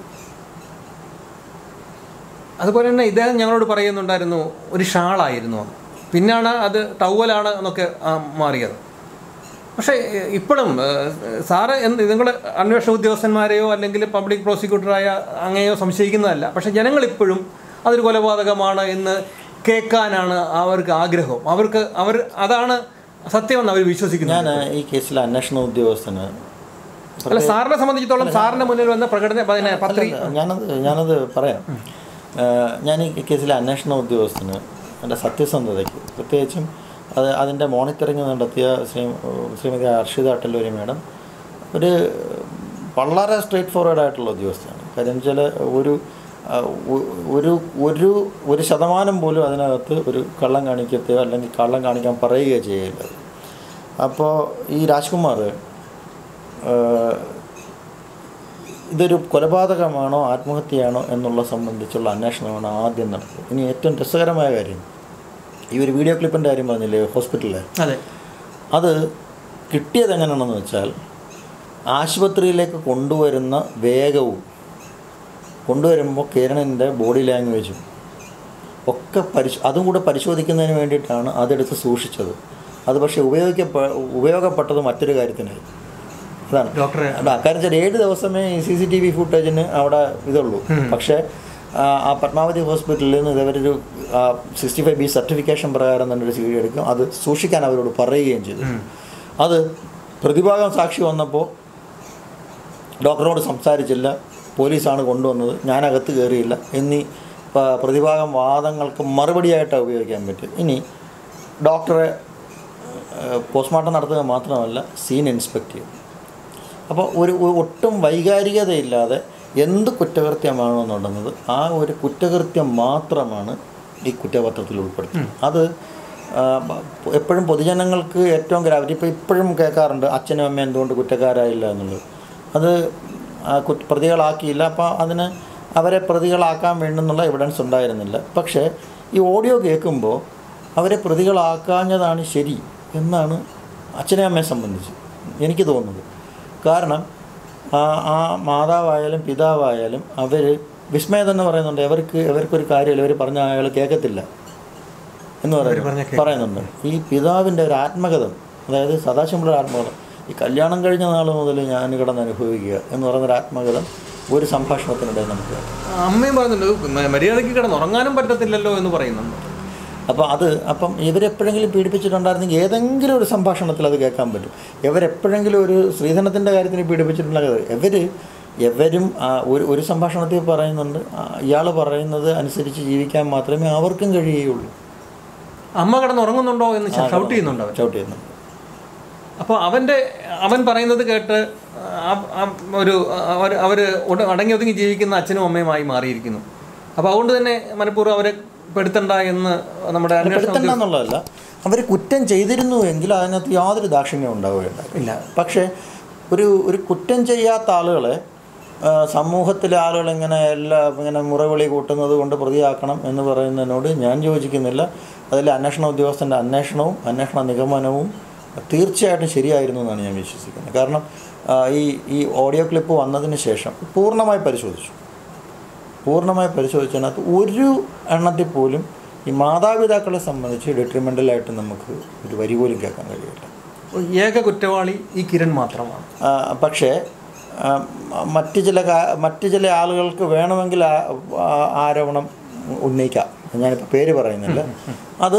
അതുപോലെ തന്നെ ഇദ്ദേഹം ഞങ്ങളോട് പറയുന്നുണ്ടായിരുന്നു ഒരു ഷാളായിരുന്നു അത് പിന്നാണ് അത് ടവലാണ് എന്നൊക്കെ ആ, മാറിയത് പക്ഷേ എ, ഇപ്പോഴും ഏ, സാറ് എന്ത് നിങ്ങൾ അന്വേഷണ ഉദ്യോഗസ്ഥന്മാരെയോ അല്ലെങ്കിൽ പബ്ലിക് പ്രോസിക്യൂട്ടറായ അങ്ങനെയോ സംശയിക്കുന്നതല്ല പക്ഷേ ജനങ്ങൾ ഇപ്പോഴും അതൊരു കൊലപാതകമാണ് എന്ന് കേൾക്കാനാണ് അവർക്ക് ആഗ്രഹം അവർക്ക് അവർ അതാണ് സത്യമെന്ന് അവർ വിശ്വസിക്കുന്നത് ഞാൻ ഈ കേസിലെ അന്വേഷണ ഉദ്യോഗസ്ഥന് അല്ല സാറിനെ സംബന്ധിച്ചിടത്തോളം സാറിന്റെ മുന്നിൽ വന്ന പ്രകടന പിന്നെ പത്രി അല്ല, ഞാനത് ഞാനത് പറയാം ആ, ഞാൻ ഈ കേസിലെ അന്വേഷണ ഉദ്യോഗസ്ഥന് എൻ്റെ സത്യസന്ധതയ്ക്ക് പ്രത്യേകിച്ചും അത് അതിൻ്റെ മോണിറ്ററിങ് നടത്തിയ ശ്രീ ശ്രീമതി അർഷിത അട്ടല്ലൂരി മാഡം ഒരു വളരെ സ്ട്രേറ്റ് ഫോർവേഡ് ആയിട്ടുള്ള ഉദ്യോഗസ്ഥയാണ് കാര്യം വെച്ചാൽ ഒരു ആ, ഒ- ഒരു ഒരു ഒരു ശതമാനം പോലും അതിനകത്ത് ഒരു കള്ളം കാണിക്കത്തെയോ അല്ലെങ്കിൽ കള്ളം കാണിക്കാൻ പറയുകയോ ചെയ്യില്ല അപ്പോൾ ഈ രാജ്കുമാർ ഇതൊരു കൊലപാതകമാണോ ആത്മഹത്യയാണോ എന്നുള്ള സംബന്ധിച്ചുള്ള അന്വേഷണമാണ് ആദ്യം നടത്തുന്നത് ഇനി ഏറ്റവും രസകരമായ കാര്യം ഈ ഒരു വീഡിയോ ക്ലിപ്പിൻ്റെ കാര്യം പറഞ്ഞില്ലേ ഹോസ്പിറ്റലിലെ അതെ അത് കിട്ടിയത് എങ്ങനെയാണെന്ന് വെച്ചാൽ ആശുപത്രിയിലേക്ക് കൊണ്ടുവരുന്ന വേഗവും കൊണ്ടുവരുമ്പോൾ കിരണിൻ്റെ ബോഡി ലാംഗ്വേജും ഒക്കെ പരിശോ അതും കൂടെ പരിശോധിക്കുന്നതിന് വേണ്ടിയിട്ടാണ് അതെടുത്ത് സൂക്ഷിച്ചത് അത് പക്ഷേ ഉപയോഗിക്കപ്പെ ഉപയോഗപ്പെട്ടത് മറ്റൊരു കാര്യത്തിനായി അതാണ് ഡോക്ടറെ അല്ല കാരണം വെച്ചാൽ ഏഴ് ദിവസമേ ഈ സി സി ടി വി ഫുട്ടേജിന് അവിടെ ഇതുള്ളൂ പക്ഷേ ആ, ആ പത്മാവതി ഹോസ്പിറ്റലിൽ നിന്ന് ഇതവരൊരു സിക്സ്റ്റി ഫൈവ് ബി സർട്ടിഫിക്കേഷൻ പ്രകാരം തന്നെ ഒരു സി ഡി എടുക്കും അത് സൂക്ഷിക്കാൻ അവരോട് പറയുകയും ചെയ്തു അത് പ്രതിഭാഗം സാക്ഷി വന്നപ്പോൾ ഡോക്ടറോട് സംസാരിച്ചില്ല പോലീസാണ് കൊണ്ടുവന്നത് ഞാനകത്ത് കയറിയില്ല എന്നീ പ- പ്രതിഭാഗം വാദങ്ങൾക്ക് മറുപടിയായിട്ടാണ് ഉപയോഗിക്കാൻ പറ്റും ഇനി ഡോക്ടറെ പോസ്റ്റ്മോർട്ടം നടത്തുക മാത്രമല്ല സീൻ ഇൻസ്പെക്ട് ചെയ്യും അപ്പോൾ ഒരു ഒരു ഒട്ടും വൈകാരികതയില്ലാതെ എന്ത് കുറ്റകൃത്യമാണെന്നുണ്ടെന്നത് ആ ഒരു കുറ്റകൃത്യം മാത്രമാണ് ഈ കുറ്റപത്രത്തിൽ ഉൾപ്പെടുത്തുന്നത് അത് ആ, ബ- എപ്പോഴും പൊതുജനങ്ങൾക്ക് ഏറ്റവും ഗ്രാവിറ്റി ഇപ്പോൾ ഇപ്പോഴും കേൾക്കാറുണ്ട് അച്ഛനും അമ്മയും എന്തുകൊണ്ട് കുറ്റക്കാരായില്ല എന്നുള്ളത് അത് ആ കുറ്റ പ്രതികളാക്കിയില്ല അപ്പോൾ അതിന് അവരെ പ്രതികളാക്കാൻ വേണ്ടുന്നുള്ള എവിഡൻസ് ഉണ്ടായിരുന്നില്ല പക്ഷേ ഈ ഓഡിയോ കേൾക്കുമ്പോൾ അവരെ പ്രതികളാക്കാഞ്ഞതാണ് ശരി എന്നാണ് അച്ഛനെ അമ്മയെ സംബന്ധിച്ച് എനിക്ക് തോന്നുന്നത് കാരണം ആ ആ മാതാവായാലും പിതാവായാലും അവർ വിസ്മയം തന്നെ പറയുന്നുണ്ട് അവർക്ക് ഇവർക്കൊരു കാര്യമില്ല ഇവർ പറഞ്ഞ അയാൾ കേൾക്കത്തില്ല എന്ന് പറയുന്നു പറയുന്നുണ്ട് ഈ പിതാവിൻ്റെ ഒരു ആത്മകഥം അതായത് സദാശിവയുടെ ആത്മകഥം ഈ കല്യാണം കഴിഞ്ഞ നാൾ മുതൽ ഞാൻ കിടന്ന് അനുഭവിക്കുക എന്ന് പറയുന്നൊരു ആത്മകഥം ഒരു സംഭാഷണത്തിനിടെ നമുക്ക് കേൾക്കാം. അമ്മയും പറയുന്നുണ്ട് മ- മര്യാദയ്ക്ക് കിടന്ന് ഉറങ്ങാനും പറ്റത്തില്ലല്ലോ എന്ന് പറയുന്നുണ്ട് അപ്പോൾ അത് അപ്പം ഇവരെപ്പോഴെങ്കിലും പീഡിപ്പിച്ചിട്ടുണ്ടായിരുന്നെങ്കിൽ ഏതെങ്കിലും ഒരു സംഭാഷണത്തിൽ അത് കേൾക്കാൻ പറ്റും ഇവരെപ്പോഴെങ്കിലും ഒരു സ്ത്രീധനത്തിൻ്റെ കാര്യത്തിന് പീഡിപ്പിച്ചിട്ടുണ്ടെങ്കിൽ ഇവർ എവരും ആ, ഒരു ഒരു സംഭാഷണത്തിൽ പറയുന്നുണ്ട് ഇയാൾ പറയുന്നത് അനുസരിച്ച് ജീവിക്കാൻ മാത്രമേ അവർക്കും കഴിയുകയുള്ളൂ അമ്മ കിടന്ന് ഉറങ്ങുന്നുണ്ടോ എന്ന് ഷൗട്ട് ചെയ്യുന്നുണ്ട് അവൻ ചവിട്ടി ചെയ്യുന്നുണ്ട് അപ്പോൾ അവൻ്റെ അവൻ പറയുന്നത് കേട്ട് ആ- ആ ഒരു അവർ അവർ അടങ്ങി ഒതുങ്ങി ജീവിക്കുന്ന അച്ഛനും അമ്മയുമായി മാറിയിരിക്കുന്നു അപ്പോൾ അതുകൊണ്ട് തന്നെ മനഃപൂർവ്വം അവരെ പെടുത്തണ്ട എന്ന് നമ്മുടെ അന്വേഷണം പെടുത്തണ്ട എന്നുള്ളതല്ല അവർ കുറ്റം ചെയ്തിരുന്നുവെങ്കിൽ അതിനകത്ത് യാതൊരു ദാക്ഷിണ്യം ഉണ്ടാവുകയുണ്ടായി ഇല്ല പക്ഷേ ഒരു ഒരു കുറ്റം ചെയ്യാത്ത ആളുകളെ ആ, സമൂഹത്തിലെ ആളുകൾ ഇങ്ങനെ എല്ലാ ഇങ്ങനെ മുറവിളി കൂട്ടുന്നത് കൊണ്ട് പ്രതിയാക്കണം എന്ന് പറയുന്നതിനോട് ഞാൻ യോജിക്കുന്നില്ല അതിൽ അന്വേഷണ ഉദ്യോഗസ്ഥൻ്റെ അന്വേഷണവും അന്വേഷണ നിഗമനവും തീർച്ചയായിട്ടും ശരിയായിരുന്നു എന്നാണ് ഞാൻ വിശ്വസിക്കുന്നത് കാരണം ആ, ഈ ഈ ഓഡിയോ ക്ലിപ്പ് വന്നതിന് ശേഷം പൂർണ്ണമായി പരിശോധിച്ചു പൂർണ്ണമായി പരിശോധിച്ചതിനകത്ത് ഒരു എണ്ണത്തിൽ പോലും ഈ മാതാപിതാക്കളെ സംബന്ധിച്ച് ഡെട്രിമെൻ്റലായിട്ട് നമുക്ക് ഒരു വരി പോലും കേൾക്കാൻ കഴിയില്ല ഏക കുറ്റവാളി ഈ കിരൺ മാത്രമാണ് ആ, പക്ഷേ ആ, മറ്റ് ചില കാ- മറ്റ് ചില ആളുകൾക്ക് വേണമെങ്കിൽ ആ- ആ- ആരോപണം ഉന്നയിക്കാം ഞാനിപ്പോൾ പേര് പറയുന്നില്ല അത്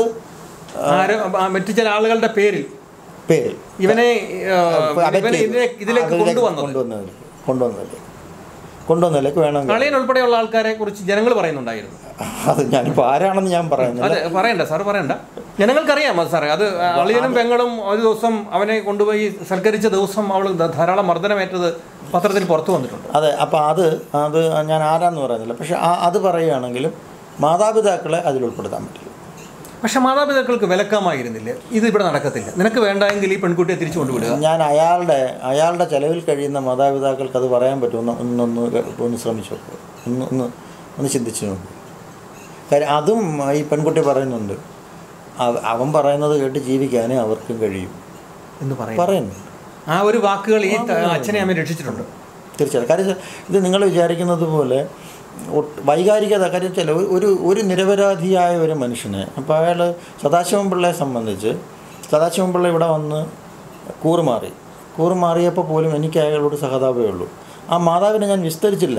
ആര് ആ മറ്റു ചില ആളുകളുടെ പേരിൽ പേര് ഇവനെ ആ, അവരെ ഇവനെ ഇതിലേക്ക് ഇതിലേക്ക് അതിലേക്ക് കൊണ്ടുവന്നത് കൊണ്ടുവന്നതിലേക്ക് കൊണ്ടുവന്നതിലേക്ക് കൊണ്ടുവന്നതിലേക്ക് വേണമെങ്കിൽ കളിയൻ ഉൾപ്പെടെയുള്ള ആൾക്കാരെ കുറിച്ച് ജനങ്ങൾ പറയുന്നുണ്ടായിരുന്നു അത് ഞാനിപ്പോൾ ആരാണെന്ന് ഞാൻ പറയുന്നില്ല അതെ പറയണ്ട സാർ പറയണ്ട ജനങ്ങൾക്കറിയാം അത് സാറേ അത് അളിയനും പെങ്ങളും ഒരു ദിവസം അവനെ കൊണ്ടുപോയി സൽക്കരിച്ച ദിവസം അവൾ ധാരാളം മർദ്ദനമേറ്റത് പത്രത്തിൽ പുറത്തു വന്നിട്ടുണ്ട് അതെ അപ്പോൾ അത് അത് ഞാൻ ആരാന്ന് പറയുന്നില്ല പക്ഷെ ആ അത് പറയുകയാണെങ്കിലും മാതാപിതാക്കളെ അതിൽ ഉൾപ്പെടുത്താൻ പറ്റില്ല പക്ഷെ മാതാപിതാക്കൾക്ക് വിലക്കാമായിരുന്നില്ല ഇത് ഇവിടെ നടക്കത്തില്ല നിനക്ക് വേണ്ടെങ്കിൽ ഈ പെൺകുട്ടിയെ തിരിച്ചു കൊണ്ടുവിടുക ഞാൻ അയാളുടെ അയാളുടെ ചെലവിൽ കഴിയുന്ന മാതാപിതാക്കൾക്ക് അത് പറയാൻ പറ്റുമെന്ന് ഒന്നൊന്ന് ഒന്ന് ശ്രമിച്ചു നോക്കുക ഒന്ന് ഒന്ന് ഒന്ന് ചിന്തിച്ചു നോക്കുക കാര്യം അതും ഈ പെൺകുട്ടി പറയുന്നുണ്ട് അവ- അവൻ പറയുന്നത് കേട്ട് ജീവിക്കാനേ അവർക്കും കഴിയും എന്ന് പറയും പറയുന്നു ആ ഒരു വാക്കുകൾ ഈ ത- അച്ഛനെ അമ്മ രക്ഷിച്ചിട്ടുണ്ട് തീർച്ചയായും കാര്യം വെച്ചാൽ ഇത് നിങ്ങൾ വിചാരിക്കുന്നത് പോലെ ഒട്ട് വൈകാരികത കാര്യം വെച്ചാൽ ഒരു- ഒരു ഒരു നിരപരാധിയായ ഒരു മനുഷ്യനെ അപ്പോൾ അയാൾ സദാശിവൻ പിള്ളയെ സംബന്ധിച്ച് സദാശിവൻ പിള്ള ഇവിടെ വന്ന് കൂറുമാറി കൂറുമാറിയപ്പോൾ പോലും എനിക്ക് അയാളോട് സഹതാപമേ ഉള്ളൂ ആ മാതാവിനെ ഞാൻ വിസ്തരിച്ചില്ല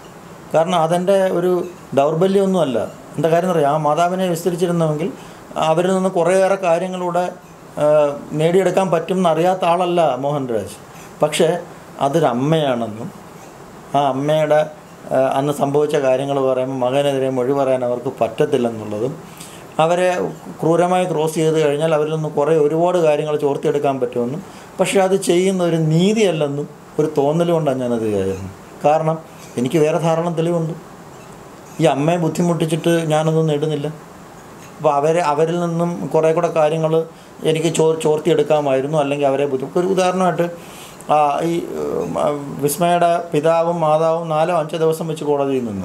കാരണം അതെൻ്റെ ഒരു ദൗർബല്യമൊന്നുമല്ല എന്താ കാര്യം അറിയാം ആ മാതാവിനെ വിസ്തരിച്ചിരുന്നെങ്കിൽ അവരിൽ നിന്ന് കുറേയേറെ കാര്യങ്ങളിലൂടെ ആ, നേടിയെടുക്കാൻ പറ്റും എന്നറിയാത്ത ആളല്ല മോഹൻരാജ് പക്ഷേ അതൊരമ്മയാണെന്നും ആ അമ്മയുടെ ആ, അന്ന് സംഭവിച്ച കാര്യങ്ങൾ പറയുമ്പോൾ മകനെതിരെ മൊഴി പറയാൻ അവർക്ക് പറ്റത്തില്ലെന്നുള്ളതും അവരെ ക്രൂരമായി ക്രോസ് ചെയ്ത് കഴിഞ്ഞാൽ അവരിൽ നിന്ന് കുറേ ഒരുപാട് കാര്യങ്ങൾ ചോർത്തിയെടുക്കാൻ പറ്റുമെന്നും പക്ഷേ അത് ചെയ്യുന്ന ഒരു നീതിയല്ലെന്നും ഒരു തോന്നൽ കൊണ്ടാണ് ഞാനത് ചെയ്യുന്നത് കാരണം എനിക്ക് വേറെ ധാരാളം തെളിവുണ്ട് ഈ അമ്മയെ ബുദ്ധിമുട്ടിച്ചിട്ട് ഞാനൊന്നും നേടുന്നില്ല അപ്പോൾ അവരെ അവരിൽ നിന്നും കുറേ കൂടെ കാര്യങ്ങൾ എനിക്ക് ചോ ചോർത്തിയെടുക്കാമായിരുന്നു അല്ലെങ്കിൽ അവരെ ബുദ്ധിമുട്ട് ഒരു ഉദാഹരണമായിട്ട് ആ, ഈ ഉം, ആ, വിസ്മയുടെ പിതാവും മാതാവും നാലോ അഞ്ചോ ദിവസം വെച്ച് കോടതിയിൽ നിന്നു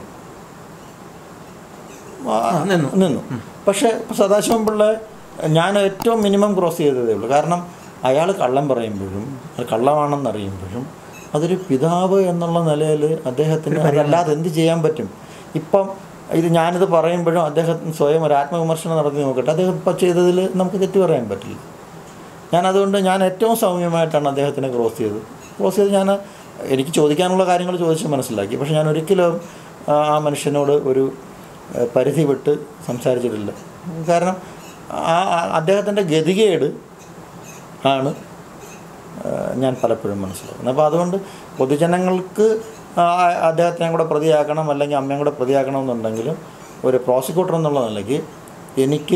ആ, നിന്നു. നിന്നു പക്ഷേ സദാശിവം പിള്ള ഞാൻ ഏറ്റവും മിനിമം ക്രോസ് ചെയ്തതേ ഉള്ളൂ കാരണം അയാൾ കള്ളം പറയുമ്പോഴും അത് കള്ളമാണെന്നറിയുമ്പോഴും അതൊരു പിതാവ് എന്നുള്ള നിലയിൽ അദ്ദേഹത്തിന് അതല്ലാതെ എന്ത് ചെയ്യാൻ പറ്റും ഇപ്പം ഇത് ഞാനിത് പറയുമ്പോഴും അദ്ദേഹം സ്വയം ഒരു ആത്മവിമർശനം നടത്തി നോക്കട്ടെ അദ്ദേഹം ഇപ്പം ചെയ്തതിൽ നമുക്ക് തെറ്റ് പറയാൻ പറ്റില്ല ഞാൻ അതുകൊണ്ട് ഞാൻ ഏറ്റവും സൗമ്യമായിട്ടാണ് അദ്ദേഹത്തിനെ ക്രോസ് ചെയ്തത് ക്രോസ് ചെയ്ത് ഞാൻ എനിക്ക് ചോദിക്കാനുള്ള കാര്യങ്ങൾ ചോദിച്ച് മനസ്സിലാക്കി പക്ഷെ ഞാൻ ഒരിക്കലും ആ ആ മനുഷ്യനോട് ഒരു ഏഹ്, പരിധി വിട്ട് സംസാരിച്ചിട്ടില്ല കാരണം ആ ആ- അദ്ദേഹത്തിൻ്റെ ഗതികേട് ആണ് ഏഹ്, ഞാൻ പലപ്പോഴും മനസ്സിലാക്കുന്നത് അപ്പോൾ അതുകൊണ്ട് പൊതുജനങ്ങൾക്ക് ആ അദ്ദേഹത്തിനെ കൂടെ പ്രതിയാക്കണം അല്ലെങ്കിൽ അമ്മയും കൂടെ പ്രതിയാക്കണം എന്നുണ്ടെങ്കിലും ഒരു പ്രോസിക്യൂട്ടർ എന്നുള്ള നിലയ്ക്ക് എനിക്ക്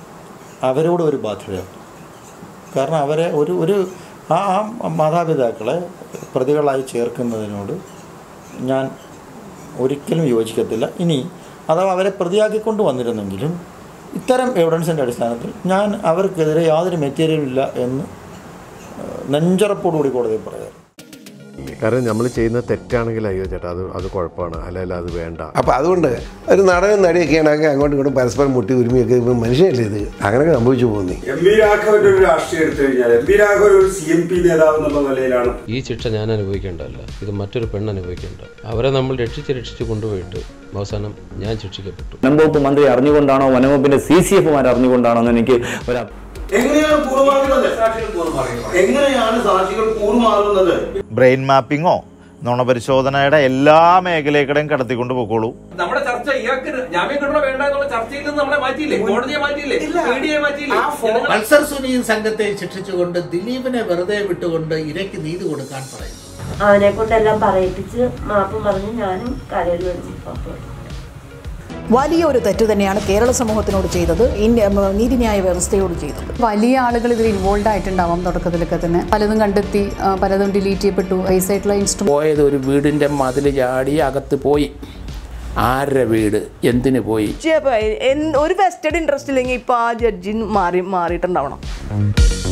അവരോട് ഒരു ബാധ്യതയുണ്ട് കാരണം അവരെ ഒരു ഒരു ആ ആ മാതാപിതാക്കളെ പ്രതികളായി ചേർക്കുന്നതിനോട് ഞാൻ ഒരിക്കലും യോജിക്കത്തില്ല ഇനി അഥവാ അവരെ പ്രതിയാക്കിക്കൊണ്ട് വന്നിരുന്നെങ്കിലും ഇത്തരം എവിഡൻസിൻ്റെ അടിസ്ഥാനത്തിൽ ഞാൻ അവർക്കെതിരെ യാതൊരു മെറ്റീരിയലും ഇല്ല എന്ന് ഏഹ്, നെഞ്ചുറപ്പോടുകൂടി കോടതിയിൽ പറയാം കാരണം നമ്മൾ ചെയ്യുന്ന തെറ്റാണെങ്കിൽ അയ്യോ ചേട്ടാ അത് അത് കുഴപ്പമാണ് അല്ലെങ്കിൽ അത് വേണ്ട അപ്പോൾ അതുകൊണ്ട് ഒരു നടനും നടിയൊക്കെ ആണെങ്കിൽ അങ്ങോട്ടും ഇങ്ങോട്ടും പരസ്പരം മുട്ടി ഉരുമിയൊക്കെ ഇപ്പം മനുഷ്യനല്ലേ ഇത് അങ്ങനെയൊക്കെ സംഭവിച്ചു പോകുന്നേ എം വി രാഘവന്റെ ഒരു രാഷ്ട്രീയം എടുത്തു കഴിഞ്ഞാൽ എം വി രാഘവൻ ഒരു സി എം പി നേതാവ് എന്നുള്ള നിലയിലാണ് ഈ ശിക്ഷ ഞാൻ അനുഭവിക്കേണ്ടതല്ല ഇത് മറ്റൊരു പെണ്ണ് അനുഭവിക്കേണ്ട അവരെ നമ്മൾ രക്ഷിച്ച് രക്ഷിച്ച് കൊണ്ടുപോയിട്ട് അവസാനം ഞാൻ ശിക്ഷിക്കപ്പെട്ടു വനംവകുപ്പ് മന്ത്രി അറിഞ്ഞുകൊണ്ടാണോ വനംവകുപ്പിന്റെ സി സി എഫുമാർ അറിഞ്ഞുകൊണ്ടാണോ എന്ന് എനിക്ക് ഒരു എങ്ങനെയാണ് കൂറുമാറുന്നത് എങ്ങനെയാണ് സാക്ഷികൾ കൂറുമാറുന്നത് ബ്രെയിൻ മാപ്പിങ്ങോ നുണപരിശോധനയുടെ എല്ലാ മേഖലയിലൂടെയും കടത്തിക്കൊണ്ട് പോയിക്കോളൂ നമ്മുടെ ചർച്ച ഇയാൾക്ക് ജാമ്യം കിട്ടണോ വേണ്ട എന്നുള്ള ചർച്ചയിൽ നിന്ന് നമ്മളെ മാറ്റിയില്ലേ കോടതിയെ മാറ്റിയില്ലേ മീഡിയയെ മാറ്റിയില്ലേ ജനങ്ങൾ- പൾസർ സുനിയും സംഘത്തെ ശിക്ഷിച്ചുകൊണ്ട് ദിലീപിനെ വെറുതെ വിട്ടുകൊണ്ട് ഇരയ്ക്ക് നീതി കൊടുക്കാൻ പറയുന്നു അവനെ കൊണ്ടെല്ലാം പറയിപ്പിച്ച് മാപ്പ് പറഞ്ഞ് ഞാനും കരയിൽ വരുന്നു അപ്പോൾ വലിയൊരു തെറ്റ് തന്നെയാണ് കേരള സമൂഹത്തിനോട് ചെയ്തത് ഇന്ത്യ നീതിന്യായ വ്യവസ്ഥയോട് ചെയ്തത് വലിയ ആളുകൾ ഇതിൽ ഇൻവോൾവ് ആയിട്ടുണ്ടാവാം തുടക്കത്തിലൊക്കെ തന്നെ പലതും കണ്ടെത്തി ആ, പലതും ഡിലീറ്റ് ചെയ്യപ്പെട്ടു ഐസായിട്ടുള്ള ഇൻസ്ട്രുമെന്റ് പോയത് ഒരു വീടിന്റെ മതിൽ ചാടി അകത്ത് പോയി ആരുടെ വീട് എന്തിനു പോയി ഒരു വെസ്റ്റഡ് ഇൻട്രസ്റ്റ് ഇല്ലെങ്കിൽ ഇപ്പൊ ആ ജഡ്ജി മാറി മാറിയിട്ടുണ്ടാവണം